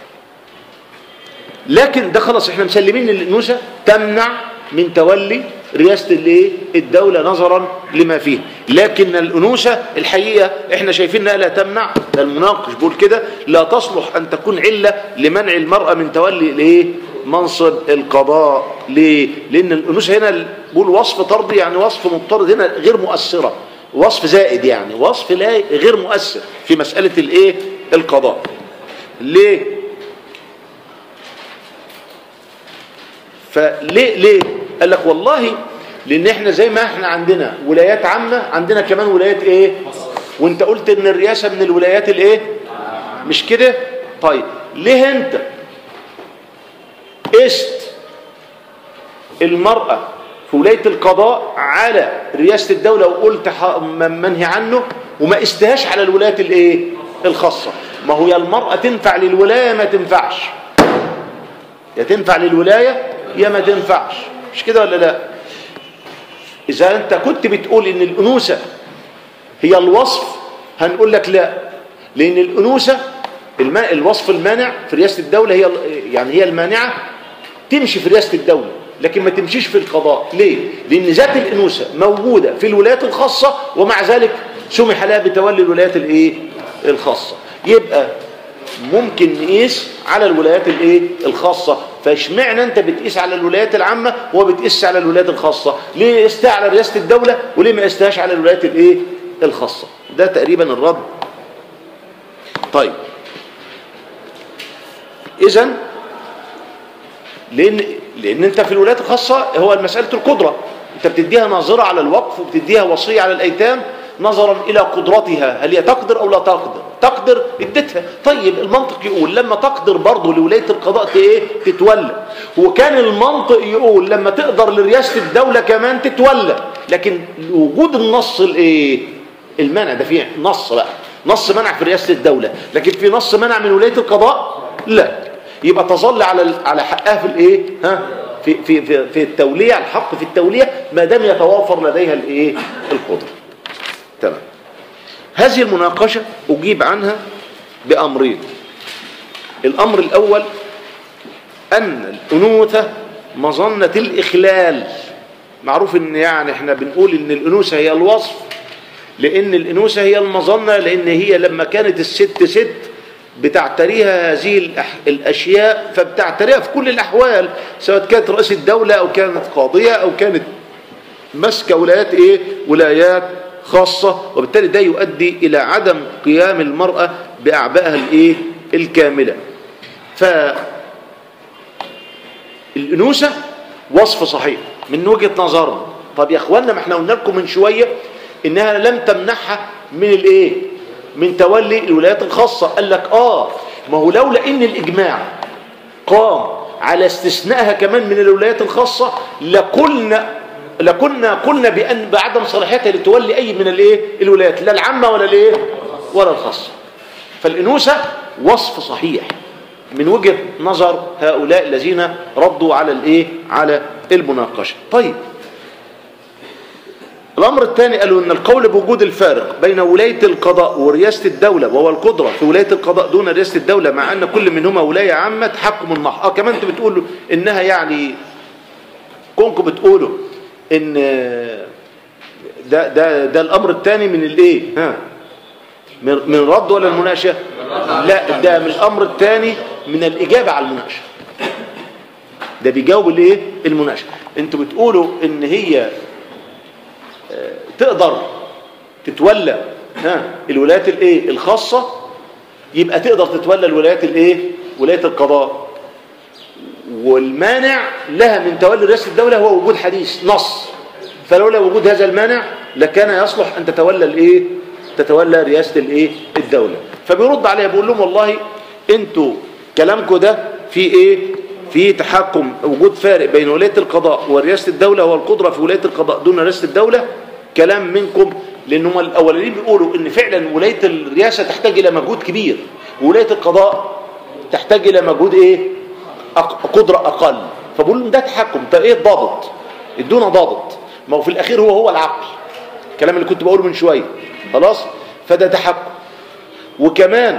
لكن ده خلاص احنا مسلمين ان الانوثه تمنع من تولي رئاسه الايه الدوله نظرا لما فيه لكن الانوثه الحقيقه احنا شايفين انها لا تمنع ده المناقش بيقول كده لا تصلح ان تكون عله لمنع المراه من تولي الايه منصب القضاء ليه لان الانوثه هنا بيقول وصف طردي يعني وصف مضطرد هنا غير مؤثره وصف زائد يعني وصف لا غير مؤثر في مساله الايه القضاء ليه فليه ليه قال لك والله لان احنا زي ما احنا عندنا ولايات عامه عندنا كمان ولايات ايه وانت قلت ان الرئاسه من الولايات الايه مش كده طيب ليه انت قست المراه في ولايه القضاء على رئاسه الدوله وقلت ح- م- منهي عنه وما قستهاش على الولايات الايه الخاصه ما هو يا المراه تنفع للولايه ما تنفعش يا تنفع للولاية يا ما تنفعش مش كده ولا لا إذا أنت كنت بتقول إن الأنوثة هي الوصف هنقول لك لا لأن الأنوثة الم... الوصف المانع في رئاسة الدولة هي ال- يعني هي المانعة تمشي في رئاسة الدولة لكن ما تمشيش في القضاء ليه؟ لأن ذات الأنوثة موجودة في الولايات الخاصة ومع ذلك سمح لها بتولي الولايات الإيه؟ الخاصة يبقى ممكن نقيس على الولايات الايه الخاصه فاشمعنى انت بتقيس على الولايات العامه وما بتقيسش على الولايات الخاصه ليه قستها على رئاسه الدوله وليه ما قستهاش على الولايات الايه الخاصه ده تقريبا الرد طيب اذا لان لان انت في الولايات الخاصه هو مساله القدره انت بتديها ناظره على الوقف وبتديها وصيه على الايتام نظرا الى قدرتها هل هي تقدر او لا تقدر تقدر اديتها طيب المنطق يقول لما تقدر برضه لولايه القضاء ت- ايه تتولى وكان المنطق يقول لما تقدر لرئاسه الدوله كمان تتولى لكن وجود النص الايه المنع ده فيه نص بقى نص منع في رئاسه الدوله لكن في نص منع من ولايه القضاء لا يبقى تظل على ال- على حقها في الايه ها في في في, في التوليه الحق في التوليه ما دام يتوافر لديها الايه القدره تمام هذه المناقشه اجيب عنها بامرين الامر الاول ان الانوثه مظنه الاخلال معروف ان يعني احنا بنقول ان الانوثه هي الوصف لان الانوثه هي المظنه لان هي لما كانت الست ست بتعتريها هذه الأح- الاشياء فبتعتريها في كل الاحوال سواء كانت رئيسة دولة او كانت قاضية او كانت ماسكه ولايات ايه ولايات خاصة وبالتالي ده يؤدي الى عدم قيام المرأة باعبائها الايه الكاملة ف الانوثه وصف صحيح من وجهة نظرنا طب يا اخوانا ما احنا قلنا لكم من شوية انها لم تمنعها من الايه من تولي الولايات الخاصة قال لك اه ما هو لولا ان الاجماع قام على استثنائها كمان من الولايات الخاصة لقلنا لكنا قلنا بان بعدم صلاحيتها لتولي اي من الايه الولايات لا العامة ولا الايه ولا الخاصة فالانوثه وصف صحيح من وجهة نظر هؤلاء الذين ردوا على الايه على المناقشة طيب الأمر الثاني قالوا أن القول بوجود الفارق بين ولاية القضاء ورئاسة الدولة وهو القدرة في ولاية القضاء دون رئاسة الدولة مع أن كل منهما ولاية عامة تحكم المحض آه كمان أنتوا بتقولوا إنها يعني كونكم بتقولوا إن ده ده ده الأمر الثاني من الإيه ها من من الرد ولا المناقشة لا ده من الأمر الثاني من الإجابة على المناقشة ده بيجاوب الايه المناقشه انتوا بتقولوا ان هي آه، تقدر تتولى ها الولايات الايه الخاصه يبقى تقدر تتولى الولايات الايه ولايه القضاء والمانع لها من تولي رئاسه الدوله هو وجود حديث نص فلولا وجود هذا المانع لكان يصلح ان تتولى الايه تتولى رئاسه الايه الدوله فبيرد عليها بيقول لهم والله انتوا كلامكم ده في ايه في تحكم وجود فارق بين ولايه القضاء ورئاسه الدوله والقدره في ولايه القضاء دون رئاسه الدوله كلام منكم لان هم الاولانيين بيقولوا ان فعلا ولايه الرئاسه تحتاج الى مجهود كبير وولايه القضاء تحتاج الى مجهود ايه أق- قدره اقل فبقول لهم ده تحكم طب ايه الضابط ادونا ضابط ما هو في الاخير هو هو العقل الكلام اللي كنت بقوله من شويه خلاص فده تحكم وكمان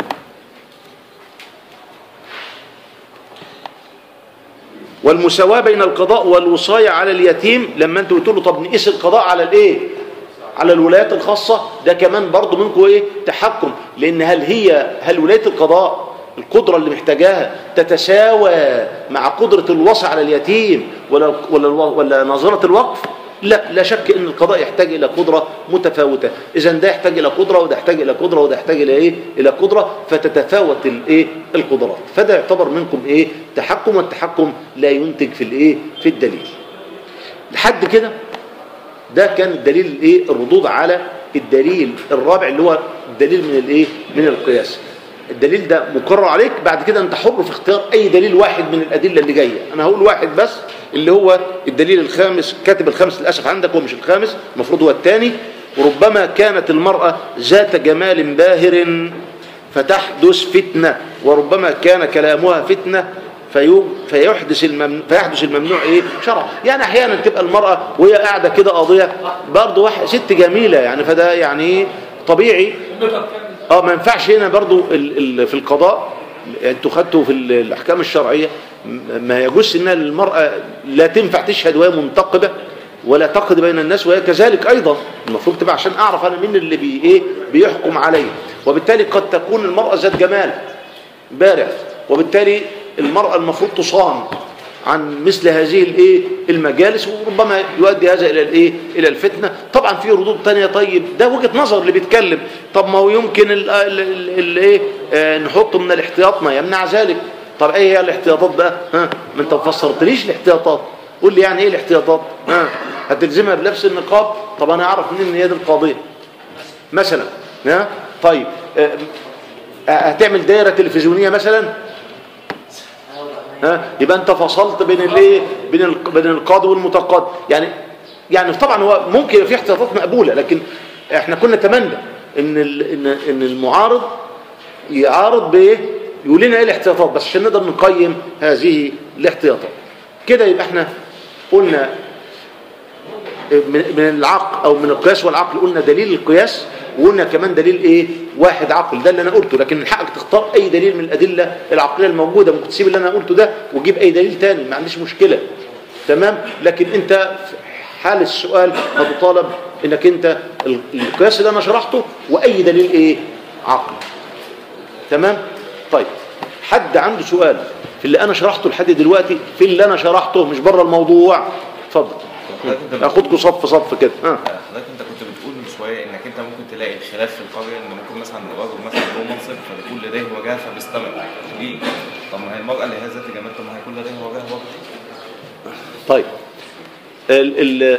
والمساواة بين القضاء والوصاية على اليتيم لما انتوا قلتوا له طب نقيس القضاء على الايه على الولايات الخاصة ده كمان برضو منكم ايه تحكم لان هل هي هل ولاية القضاء القدرة اللي محتاجاها تتساوى مع قدرة الوصي على اليتيم ولا ولا ولا نظرة الوقف لا لا شك ان القضاء يحتاج الى قدرة متفاوتة اذا ده يحتاج الى قدرة وده يحتاج الى قدرة وده يحتاج الى ايه الى قدرة فتتفاوت الايه القدرات فده يعتبر منكم ايه تحكم والتحكم لا ينتج في الايه في الدليل لحد كده ده كان الدليل الايه الردود على الدليل الرابع اللي هو الدليل من الايه من القياس الدليل ده مقرر عليك بعد كده انت حر في اختيار اي دليل واحد من الادله اللي جايه انا هقول واحد بس اللي هو الدليل الخامس كاتب الخامس للاسف عندك هو مش الخامس المفروض هو الثاني وربما كانت المراه ذات جمال باهر فتحدث فتنه وربما كان كلامها فتنه فيو- فيحدث الممنوع فيحدث الممنوع ايه شرع يعني احيانا تبقى المراه وهي قاعده كده قاضيه برضه واحد ست جميله يعني فده يعني طبيعي اه ما ينفعش هنا برضو ال ال في القضاء انتوا خدتوا في ال- الاحكام الشرعيه م- ما يجوز ان المراه لا تنفع تشهد وهي منتقبه ولا تقضي بين الناس وهي كذلك ايضا المفروض تبقى عشان اعرف انا مين اللي بي ايه بيحكم علي وبالتالي قد تكون المراه ذات جمال بارع وبالتالي المراه المفروض تصان عن مثل هذه الايه المجالس وربما يؤدي هذا الى الايه الى الفتنه طبعا في ردود تانية طيب ده وجهه نظر اللي بيتكلم طب ما هو يمكن ال- ال- ال- الايه آه، نحط من الاحتياط ما يمنع ذلك طب ايه هي الاحتياطات بقى ها ما انت ما فسرتليش الاحتياطات قول لي يعني ايه الاحتياطات ها هتلزمها بلبس النقاب طب انا اعرف منين ان هي دي القضيه مثلا ها طيب آه، آه، هتعمل دايره تلفزيونيه مثلا ها يبقى انت فصلت بين الايه بين ال- بين القاضي والمتقاضي يعني يعني طبعا هو ممكن يبقى في احتياطات مقبوله لكن احنا كنا نتمنى ان ال- ان ان المعارض يعارض بايه يقول لنا ايه الاحتياطات بس عشان نقدر نقيم هذه الاحتياطات كده يبقى احنا قلنا من من العقل او من القياس والعقل قلنا دليل القياس وقلنا كمان دليل ايه واحد عقل ده اللي انا قلته لكن من حقك تختار اي دليل من الادله العقليه الموجوده ممكن تسيب اللي انا قلته ده وتجيب اي دليل تاني ما عنديش مشكله تمام لكن انت في حال السؤال هتطالب انك انت ال- القياس اللي انا شرحته واي دليل ايه عقل تمام طيب حد عنده سؤال في اللي انا شرحته لحد دلوقتي في اللي انا شرحته مش بره الموضوع اتفضل حضرتك انت اخدكم صف صف كده ها حضرتك انت كنت بتقول من شويه انك انت ممكن تلاقي الخلاف في القريه ان ممكن مثلا رجل مثلا له منصب فبيكون لديه وجاهه فبيستمع ليه؟ طب ما هي المراه اللي هي ذات جمال طب ما هيكون لديها وجاهه برضه طيب ال ال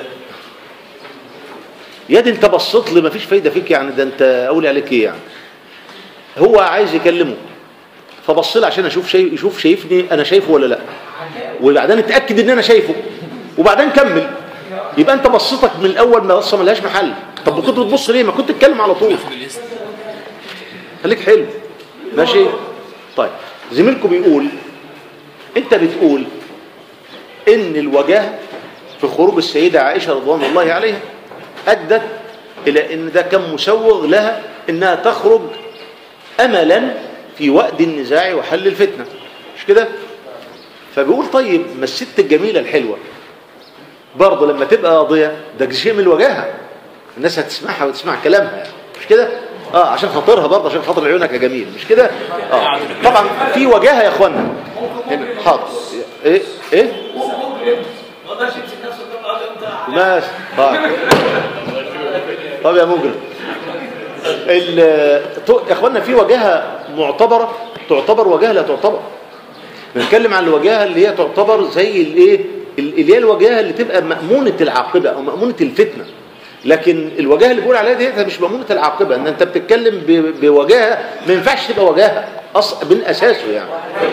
يا دي انت بصيت لي مفيش فايده فيك يعني ده انت اقول عليك ايه يعني هو عايز يكلمه فبص لي عشان اشوف شايف يشوف شايفني انا شايفه ولا لا وبعدين اتاكد ان انا شايفه وبعدين كمل يبقى انت بصيتك من الاول ما بصه ملهاش محل طب كنت بتبص ليه ما كنت تتكلم على طول خليك حلو ماشي طيب زميلكم بيقول انت بتقول ان الوجاهه في خروج السيده عائشه رضوان الله عليها ادت الى ان ده كان مسوغ لها انها تخرج املا في وقت النزاع وحل الفتنه مش كده فبيقول طيب ما الست الجميله الحلوه برضه لما تبقى قاضيه ده شيء من الوجاهه الناس هتسمعها وتسمع كلامها يعني. مش كده اه عشان خاطرها برضه عشان خاطر عيونك يا جميل مش كده اه طبعا في وجاهه يا اخوانا هنا حاضر ايه ايه ماشي طيب طب يا مجرم ال- تو- يا اخوانا في وجاهه معتبره تعتبر وجاهه لا تعتبر بنتكلم عن الوجاهه اللي هي تعتبر زي الايه ال- اللي هي الوجاهه اللي تبقى مامونه العاقبه او مامونه الفتنه لكن الوجاهه اللي بقول عليها دي مش مامونه العاقبه ان انت بتتكلم ب- بوجاهه ما ينفعش تبقى وجاهه أص... من اساسه يعني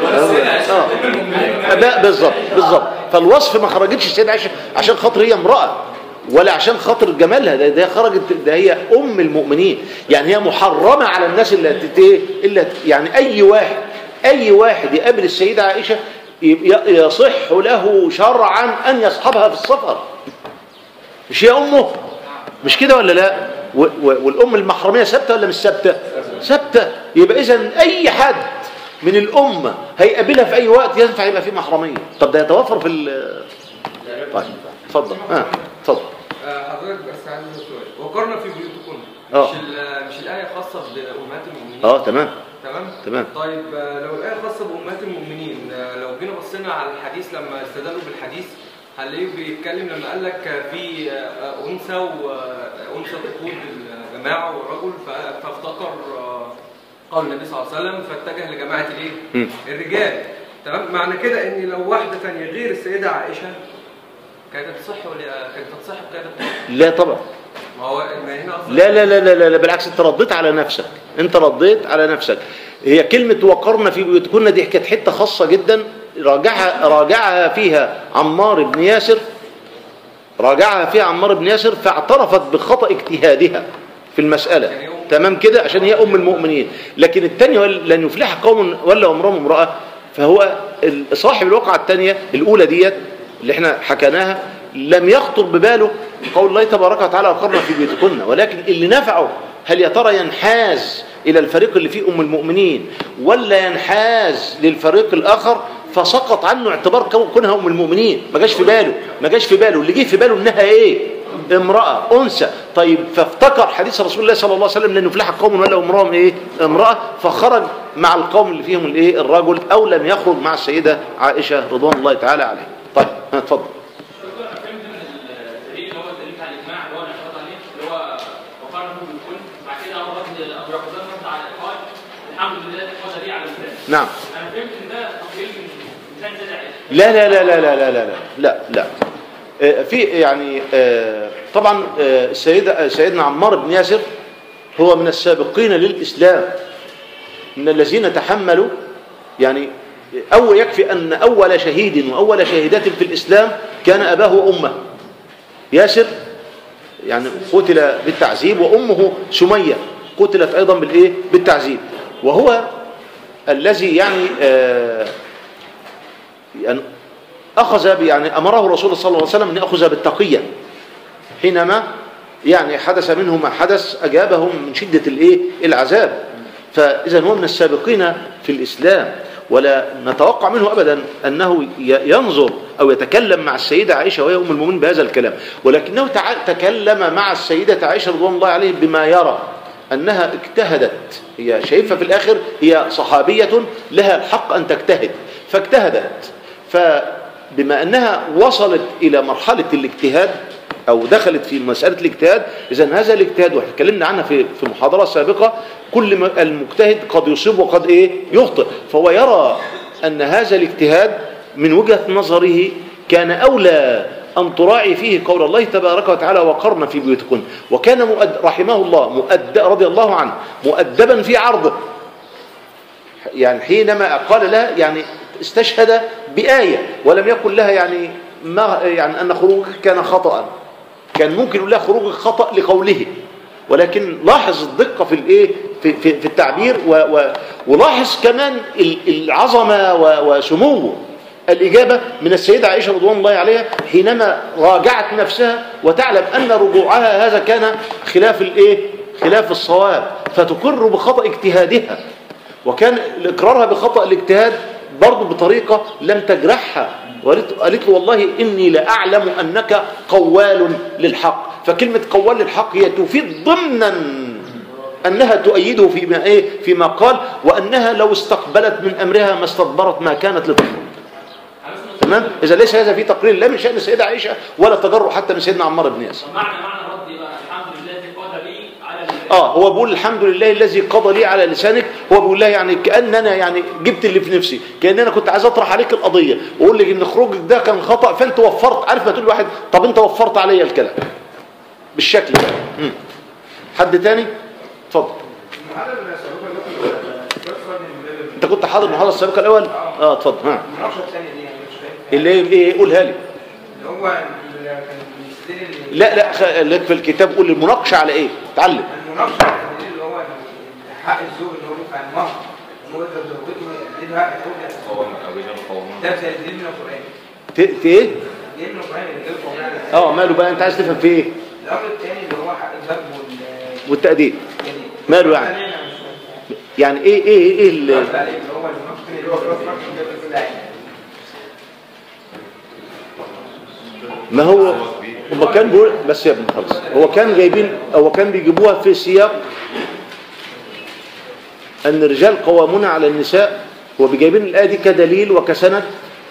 اه ب- بالظبط بالظبط فالوصف ما خرجتش السيده عائشه عشان خاطر هي امراه ولا عشان خاطر جمالها ده, ده خرجت ده هي ام المؤمنين يعني هي محرمه على الناس اللي هتت- ايه اللي هت- يعني اي واحد اي واحد يقابل السيده عائشه ي- يصح له شرعا ان يصحبها في السفر مش هي امه مش كده ولا لا و- و- والام المحرميه ثابته ولا مش ثابته ثابته يبقى اذا اي حد من الامه هيقابلها في اي وقت ينفع يبقى فيه محرميه طب ده يتوفر في ال- طيب اتفضل اه اتفضل آه، حضرتك بس عندي سؤال وقرنا في بيوتكم آه. مش ال- مش الايه خاصه بامهات المؤمنين اه تمام تمام تمام طيب آه، لو الايه خاصه بامهات المؤمنين آه، لو جينا بصينا على الحديث لما استدلوا بالحديث هنلاقيه بيتكلم لما قال لك آه، في آه، انثى وانثى تقود الجماعه ورجل ف- فافتكر آه، قول النبي صلى الله عليه وسلم فاتجه لجماعه الايه؟ مم. الرجال تمام معنى كده ان لو واحده ثانيه غير السيده عائشه كانت تصح ولا كانت تصح كانت لا طبعا ما هو ما هنا اصلا لا لا لا لا لا, لا بالعكس انت رديت على نفسك انت رديت على نفسك هي كلمة وقرنا في بيوتكن دي كانت حتة خاصة جدا راجعها راجعها فيها عمار بن ياسر راجعها فيها عمار بن ياسر فاعترفت بخطأ اجتهادها في المسألة تمام كده عشان هي أم المؤمنين لكن الثانية لن يفلح قوم ولا أمرهم امرأة فهو ال- صاحب الواقعة الثانية الأولى ديت اللي احنا حكيناها لم يخطر بباله قول الله تبارك وتعالى وقرنا في بيوتكن ولكن اللي نفعه هل يا ترى ينحاز إلى الفريق اللي فيه أم المؤمنين ولا ينحاز للفريق الآخر فسقط عنه اعتبار كون- كونها أم المؤمنين ما جاش في باله ما جاش في باله اللي جه في باله إنها إيه امرأة أنثى طيب فافتكر حديث رسول الله صلى الله عليه وسلم لن يفلح قوم ولا امرأة إيه امرأة فخرج مع القوم اللي فيهم الإيه الرجل أو لم يخرج مع السيدة عائشة رضوان الله تعالى عليه طيب ها، اتفضل دكتور انا فهمت من الدليل اللي هو الدليل بتاع الاجماع اللي هو الاعتراض عليه اللي هو وقال انه بيكون بعد كده هو رد ابو رمضان رد على قال الحمد لله القدر لي على الانسان نعم انا فهمت ان ده تقليل من انسان زاد عيش لا لا لا لا لا لا لا لا لا لا آه، في يعني آه، طبعا آه، السيدة سيدنا عمار بن ياسر هو من السابقين للإسلام من الذين تحملوا يعني أو يكفي أن أول شهيد وأول شهيدة في الإسلام كان أباه وأمه ياسر يعني قتل بالتعذيب وأمه سمية قتلت أيضا بالإيه بالتعذيب وهو الذي يعني آه يعني أخذ ب- يعني أمره رسول صلى الله عليه وسلم أن يأخذ بالتقية حينما يعني حدث منه ما حدث أجابهم من شدة الإيه العذاب فإذا هو من السابقين في الإسلام ولا نتوقع منه أبدا أنه ي- ينظر أو يتكلم مع السيدة عائشة وهي أم المؤمنين بهذا الكلام ولكنه تع- تكلم مع السيدة عائشة رضوان الله عليه بما يرى أنها اجتهدت هي شايفة في الآخر هي صحابية لها الحق أن تجتهد فاجتهدت فبما أنها وصلت إلى مرحلة الاجتهاد أو دخلت في مسألة الاجتهاد إذا هذا الاجتهاد واحنا اتكلمنا عنها في في محاضرة سابقة كل ما- المجتهد قد يصيب وقد إيه يخطئ فهو يرى أن هذا الاجتهاد من وجهة نظره كان أولى أن تراعي فيه قول الله تبارك وتعالى وقرن في بيوتكن وكان مؤد رحمه الله مؤد رضي الله عنه مؤدبا في عرضه يعني حينما قال لها يعني استشهد بآية ولم يقل لها يعني ما يعني أن خروجك كان خطأ كان ممكن يقول لها خروجك خطأ لقوله ولكن لاحظ الدقة في الايه في, في, في التعبير و و ولاحظ كمان ال- العظمة و- وسمو الإجابة من السيدة عائشة رضوان الله عليها حينما راجعت نفسها وتعلم أن رجوعها هذا كان خلاف الايه خلاف الصواب فتقر بخطأ اجتهادها وكان إقرارها بخطأ الاجتهاد برضه بطريقة لم تجرحها وقالت قالت له والله إني لأعلم أنك قوال للحق فكلمة قوال للحق هي تفيد ضمنا أنها تؤيده فيما, إيه فيما قال وأنها لو استقبلت من أمرها ما استدبرت ما كانت لتخرج تمام إذا ليس هذا في تقرير لا من شأن السيدة عائشة ولا تجرؤ حتى من سيدنا عمار بن ياسر طب معنى معنى رد بقى الحمد لله الذي قدر لي على الانسان اه هو بيقول الحمد لله الذي قضى لي على لسانك هو بيقول لها يعني كأن انا يعني جبت اللي في نفسي كأن انا كنت عايز اطرح عليك القضية واقول لك ان خروجك ده كان خطأ فانت وفرت عارف ما تقول لواحد طب انت وفرت عليا الكلام بالشكل ده مم. حد تاني اتفضل انت كنت حاضر المحاضره السابقه الاول اه اتفضل ها المناقشه الثانيه دي انا مش فاهم اللي ايه ايه قولها لي اللي هو اللي كان بيستدل إن- لا لا خ- لك في الكتاب قول المناقشه على ايه اتعلم المناقشه التدليل اللي هو حق الزوج اللي هو بيدفع المهر ان هو يقدر زوجته يقلدها يقول قوام او رجال قوامون ده زي الدليل من القران ت ت ايه دليل من القران اللي جاي قومنا على الإنسان. اه ماله بقى انت عايز تفهم في ايه الامر الثاني اللي هو حق الزوج وال والتأديب يعني ماله يعني أنا مش فاهم. يعني ايه ايه ايه اللي قصدي عليه اللي هو المناقشه اللي هو خلاص مناقشه في كل حاجه ما هو هو كان بيقول بس يا ابني خلص هو كان جايبين هو كان بيجيبوها في سياق ان الرجال قوامون على النساء هو بيجايبين الايه دي كدليل وكسند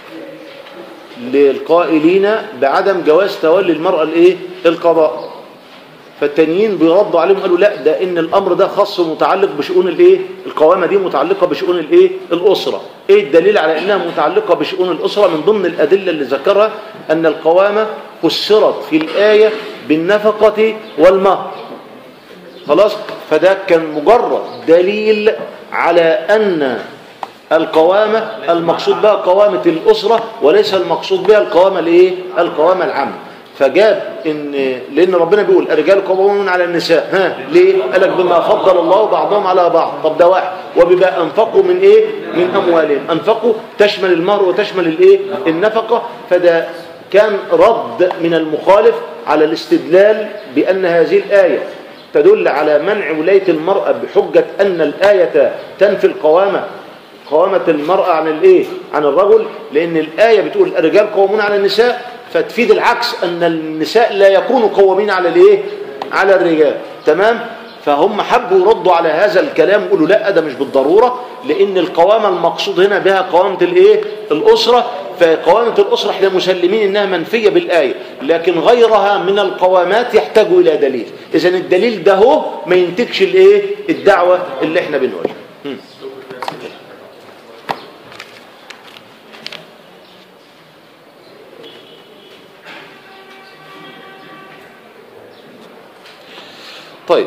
للقائلين بعدم جواز تولي المراه الايه القضاء فالتانيين بيردوا عليهم قالوا لا ده ان الامر ده خاص ومتعلق بشؤون الايه القوامه دي متعلقه بشؤون الايه الاسره ايه الدليل على انها متعلقه بشؤون الاسره من ضمن الادله اللي ذكرها ان القوامه فسرت في الايه بالنفقه والمهر خلاص فده كان مجرد دليل على ان القوامة المقصود بها قوامة الأسرة وليس المقصود بها القوامة الايه القوامة العامة فجاب ان لان ربنا بيقول الرجال قوامون على النساء ها ليه قال لك بما فضل الله بعضهم على بعض طب ده واحد وبما انفقوا من ايه من اموالهم انفقوا تشمل المهر وتشمل الايه النفقه فده كان رد من المخالف على الاستدلال بان هذه الايه تدل على منع ولايه المراه بحجه ان الايه تنفي القوامه قوامة المرأة عن الايه عن الرجل لان الآية بتقول الرجال قوامون على النساء فتفيد العكس ان النساء لا يكونوا قوامين على الايه على الرجال تمام فهم حبوا يردوا على هذا الكلام يقولوا لا ده مش بالضرورة لان القوامة المقصود هنا بها قوامة الايه الأسرة فقوامة الأسرة احنا مسلمين انها منفية بالآية لكن غيرها من القوامات يحتاج الى دليل اذا الدليل ده هو ما ينتجش الايه الدعوة اللي احنا بنواجهها هم. طيب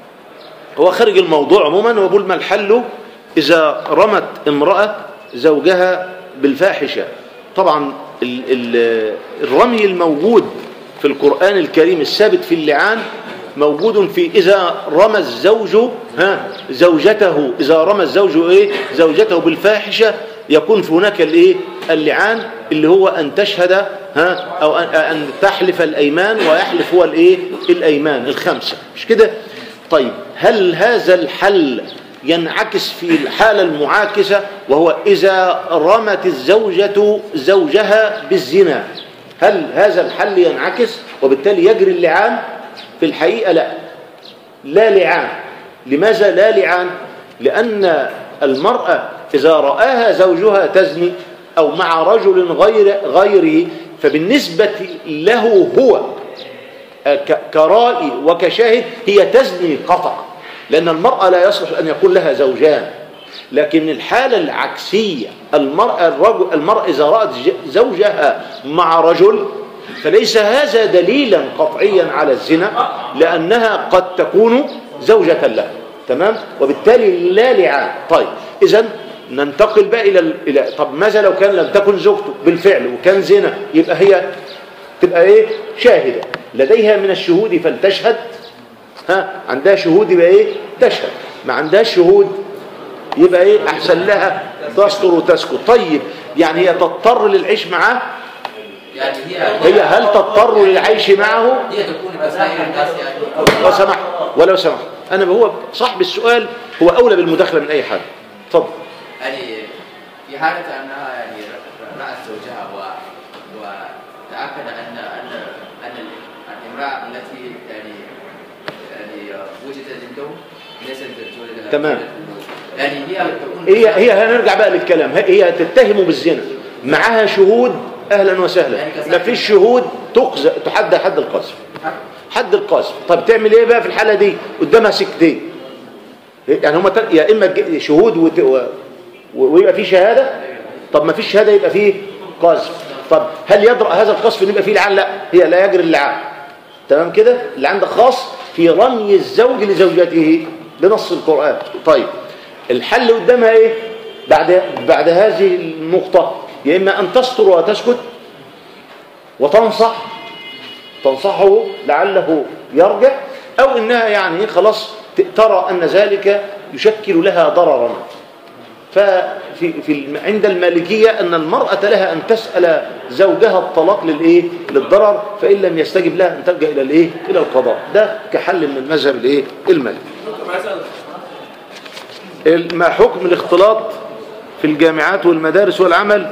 هو خارج الموضوع عموما وبقول ما الحل إذا رمت امرأة زوجها بالفاحشة طبعا ال ال الرمي الموجود في القرآن الكريم الثابت في اللعان موجود في إذا رمى الزوج ها زوجته إذا رمى الزوج إيه زوجته بالفاحشة يكون في هناك الإيه اللعان اللي هو أن تشهد ها أو أن, أن تحلف الأيمان ويحلف هو الإيه الأيمان الخمسة مش كده طيب هل هذا الحل ينعكس في الحالة المعاكسة وهو إذا رمت الزوجة زوجها بالزنا هل هذا الحل ينعكس وبالتالي يجري اللعان في الحقيقة لا لا لعان لماذا لا لعان لأن المرأة إذا رآها زوجها تزني أو مع رجل غير غيره فبالنسبة له هو ك- كرائي وكشاهد هي تزني قطع لأن المرأة لا يصلح أن يكون لها زوجان لكن الحالة العكسية المرأة, الرجل المرأة إذا رأت ج- زوجها مع رجل فليس هذا دليلا قطعيا على الزنا لأنها قد تكون زوجة له تمام وبالتالي لا لعان طيب إذا ننتقل بقى إلى ال- إلى طب ماذا لو كان لم تكن زوجته بالفعل وكان زنا يبقى هي تبقى ايه شاهدة لديها من الشهود فلتشهد ها عندها شهود يبقى ايه تشهد ما عندهاش شهود يبقى ايه احسن لها تستر وتسكت طيب يعني هي تضطر للعيش معاه يعني هي هي هل تضطر للعيش معه هي تكون كسائر الناس يعني لو سمحت ولو سمحت انا هو صاحب السؤال هو اولى بالمداخله من اي حد اتفضل يعني في حالة أنها يعني رأت زوجها و وتأكد أن أن أن الامرأة التي يعني يعني وجدت عنده ليست زوجة تمام. يعني هي تكون هي هي هنرجع بقى للكلام هي هي تتهم بالزنا معاها شهود اهلا وسهلا ما فيش شهود تقذى تحدى حد القذف حد القذف طب تعمل ايه بقى في الحاله دي قدامها سكتين يعني هما تل- يا اما ج- شهود وت... و... و- ويبقى في شهاده طب ما فيش شهاده يبقى فيه قذف طب هل يدرأ هذا القذف ان يبقى فيه لعان لا هي لا يجري اللعان تمام كده اللي عندك خاص في رمي الزوج لزوجته بنص القرآن طيب الحل قدامها ايه بعد بعد هذه النقطة يا إما أن تستر وتسكت وتنصح تنصحه لعله يرجع أو إنها يعني خلاص ت- ترى أن ذلك يشكل لها ضررا ففي في الم- عند المالكية أن المرأة لها أن تسأل زوجها الطلاق للإيه للضرر فإن لم يستجب لها أن تلجأ إلى الإيه إلى القضاء ده كحل من المذهب الإيه المالكي ال- ما حكم الاختلاط في الجامعات والمدارس والعمل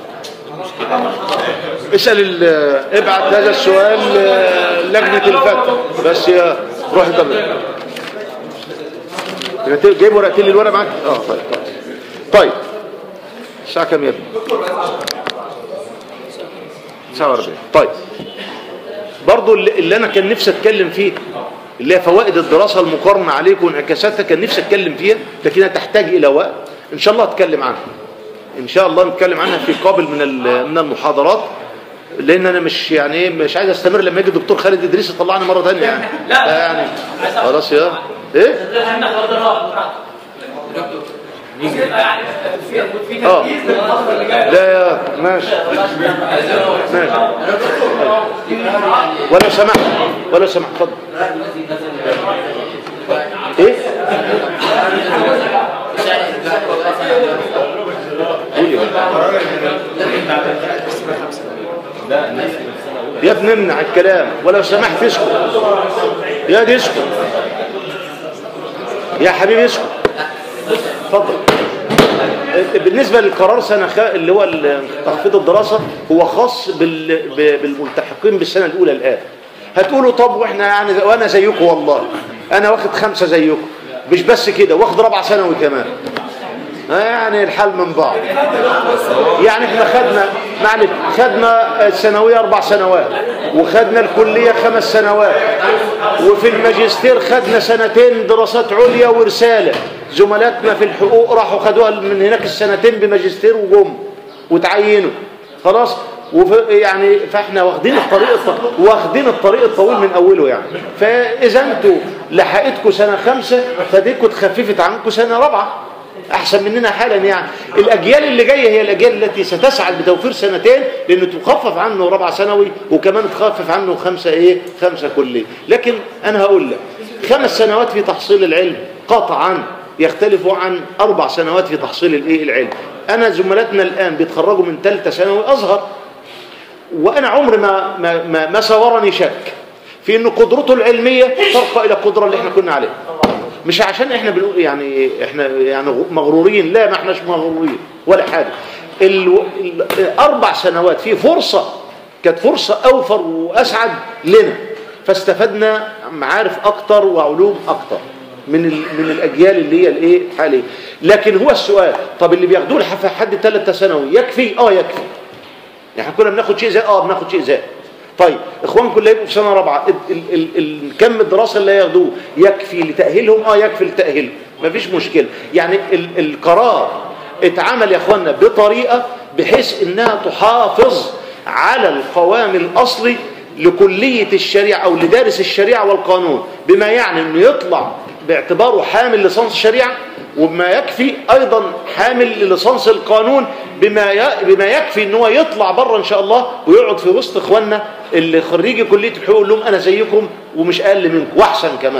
اسأل ال- ابعت هذا السؤال لجنة الفتح بس يا روح قبل جايب ورقتين للورق معاك اه طيب طيب طيب الساعة كام يا ابني 49 طيب برضو اللي, اللي انا كان نفسي اتكلم فيه اللي هي فوائد الدراسة المقارنة عليكم وانعكاساتها كان نفسي اتكلم فيها لكنها تحتاج الى وقت ان شاء الله اتكلم عنها ان شاء الله نتكلم عنها في قابل من ال- من المحاضرات لان انا مش يعني ايه مش عايز استمر لما يجي الدكتور خالد ادريس يطلعني مره ثانيه يعني لا يعني خلاص يا ايه احنا خلاص اه لا يا ماشي ماشي ولا سمحت ولا سمحت اتفضل ايه قولي يا ابني امنع الكلام ولو سمحت اسكت يا دي اسكت يا حبيبي اسكت اتفضل بالنسبة للقرار سنة خ... اللي هو ال- تخفيض الدراسة هو خاص بال... ب- بالملتحقين بالسنة الأولى الآن هتقولوا طب واحنا يعني وانا زيكم والله انا واخد خمسة زيكم مش بس كده واخد رابعة ثانوي كمان آه يعني الحال من بعض يعني احنا خدنا معلش خدنا الثانوية اربع سنوات وخدنا الكلية خمس سنوات وفي الماجستير خدنا سنتين دراسات عليا ورسالة زملاتنا في الحقوق راحوا خدوها من هناك السنتين بماجستير وجم وتعينوا خلاص وف يعني فاحنا واخدين الطريق الط- واخدين الطريق الطويل من اوله يعني فاذا انتوا لحقتكم سنه خمسه فديكوا اتخففت عنكم سنه رابعه احسن مننا حالا يعني الاجيال اللي جايه هي الاجيال التي ستسعى بتوفير سنتين لانه تخفف عنه رابعه ثانوي وكمان تخفف عنه خمسه ايه خمسه كليه لكن انا هقول لك خمس سنوات في تحصيل العلم قطعا يختلفوا عن اربع سنوات في تحصيل الايه العلم انا زملاتنا الان بيتخرجوا من ثالثه ثانوي ازهر وانا عمري ما ما ما, ما صورني شك في ان قدرته العلميه ترقى الى القدره اللي احنا كنا عليها مش عشان احنا بنقول يعني احنا يعني مغرورين لا ما احناش مغرورين ولا حاجه ال- ال- الاربع سنوات في فرصه كانت فرصه اوفر واسعد لنا فاستفدنا معارف اكتر وعلوم اكتر من ال- من الاجيال اللي هي الايه حاليا لكن هو السؤال طب اللي بياخدوه لحد ثالثه ثانوي يكفي اه يكفي يعني كنا بناخد شيء زي اه بناخد شيء زي طيب اخوانكم اللي هيبقوا في سنه رابعه ال- ال- ال- ال- كم الدراسه اللي هياخدوه يكفي لتاهيلهم اه يكفي لتاهيلهم مفيش مشكله يعني ال- القرار اتعمل يا اخوانا بطريقه بحيث انها تحافظ على القوام الاصلي لكليه الشريعه او لدارس الشريعه والقانون بما يعني انه يطلع باعتباره حامل لصنص الشريعه وبما يكفي ايضا حامل لليسانس القانون بما ي- بما يكفي ان هو يطلع بره ان شاء الله ويقعد في وسط اخواننا اللي خريجي كليه الحقوق يقول لهم انا زيكم ومش اقل منكم واحسن كمان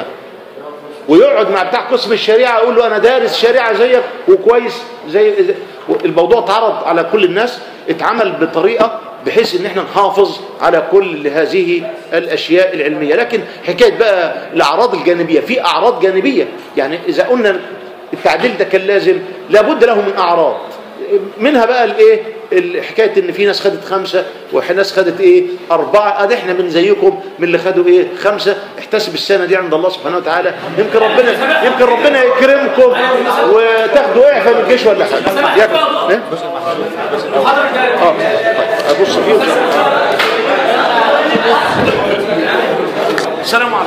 ويقعد مع بتاع قسم الشريعه يقول له انا دارس شريعه زيك وكويس زي زي- الموضوع اتعرض على كل الناس اتعمل بطريقه بحيث ان احنا نحافظ على كل هذه الاشياء العلميه لكن حكايه بقى الاعراض الجانبيه في اعراض جانبيه يعني اذا قلنا التعديل ده كان لازم لابد له من اعراض منها بقى الايه ال- حكايه ان في ناس خدت خمسه وناس خدت ايه اربعه ادي احنا من زيكم من اللي خدوا ايه خمسه احتسب السنه دي عند الله سبحانه وتعالى يمكن ربنا يمكن ربنا يكرمكم وتاخدوا اعفاء من الجيش ولا حاجه يكفي. إيه؟ اه طيب. ابص فيهم السلام عليكم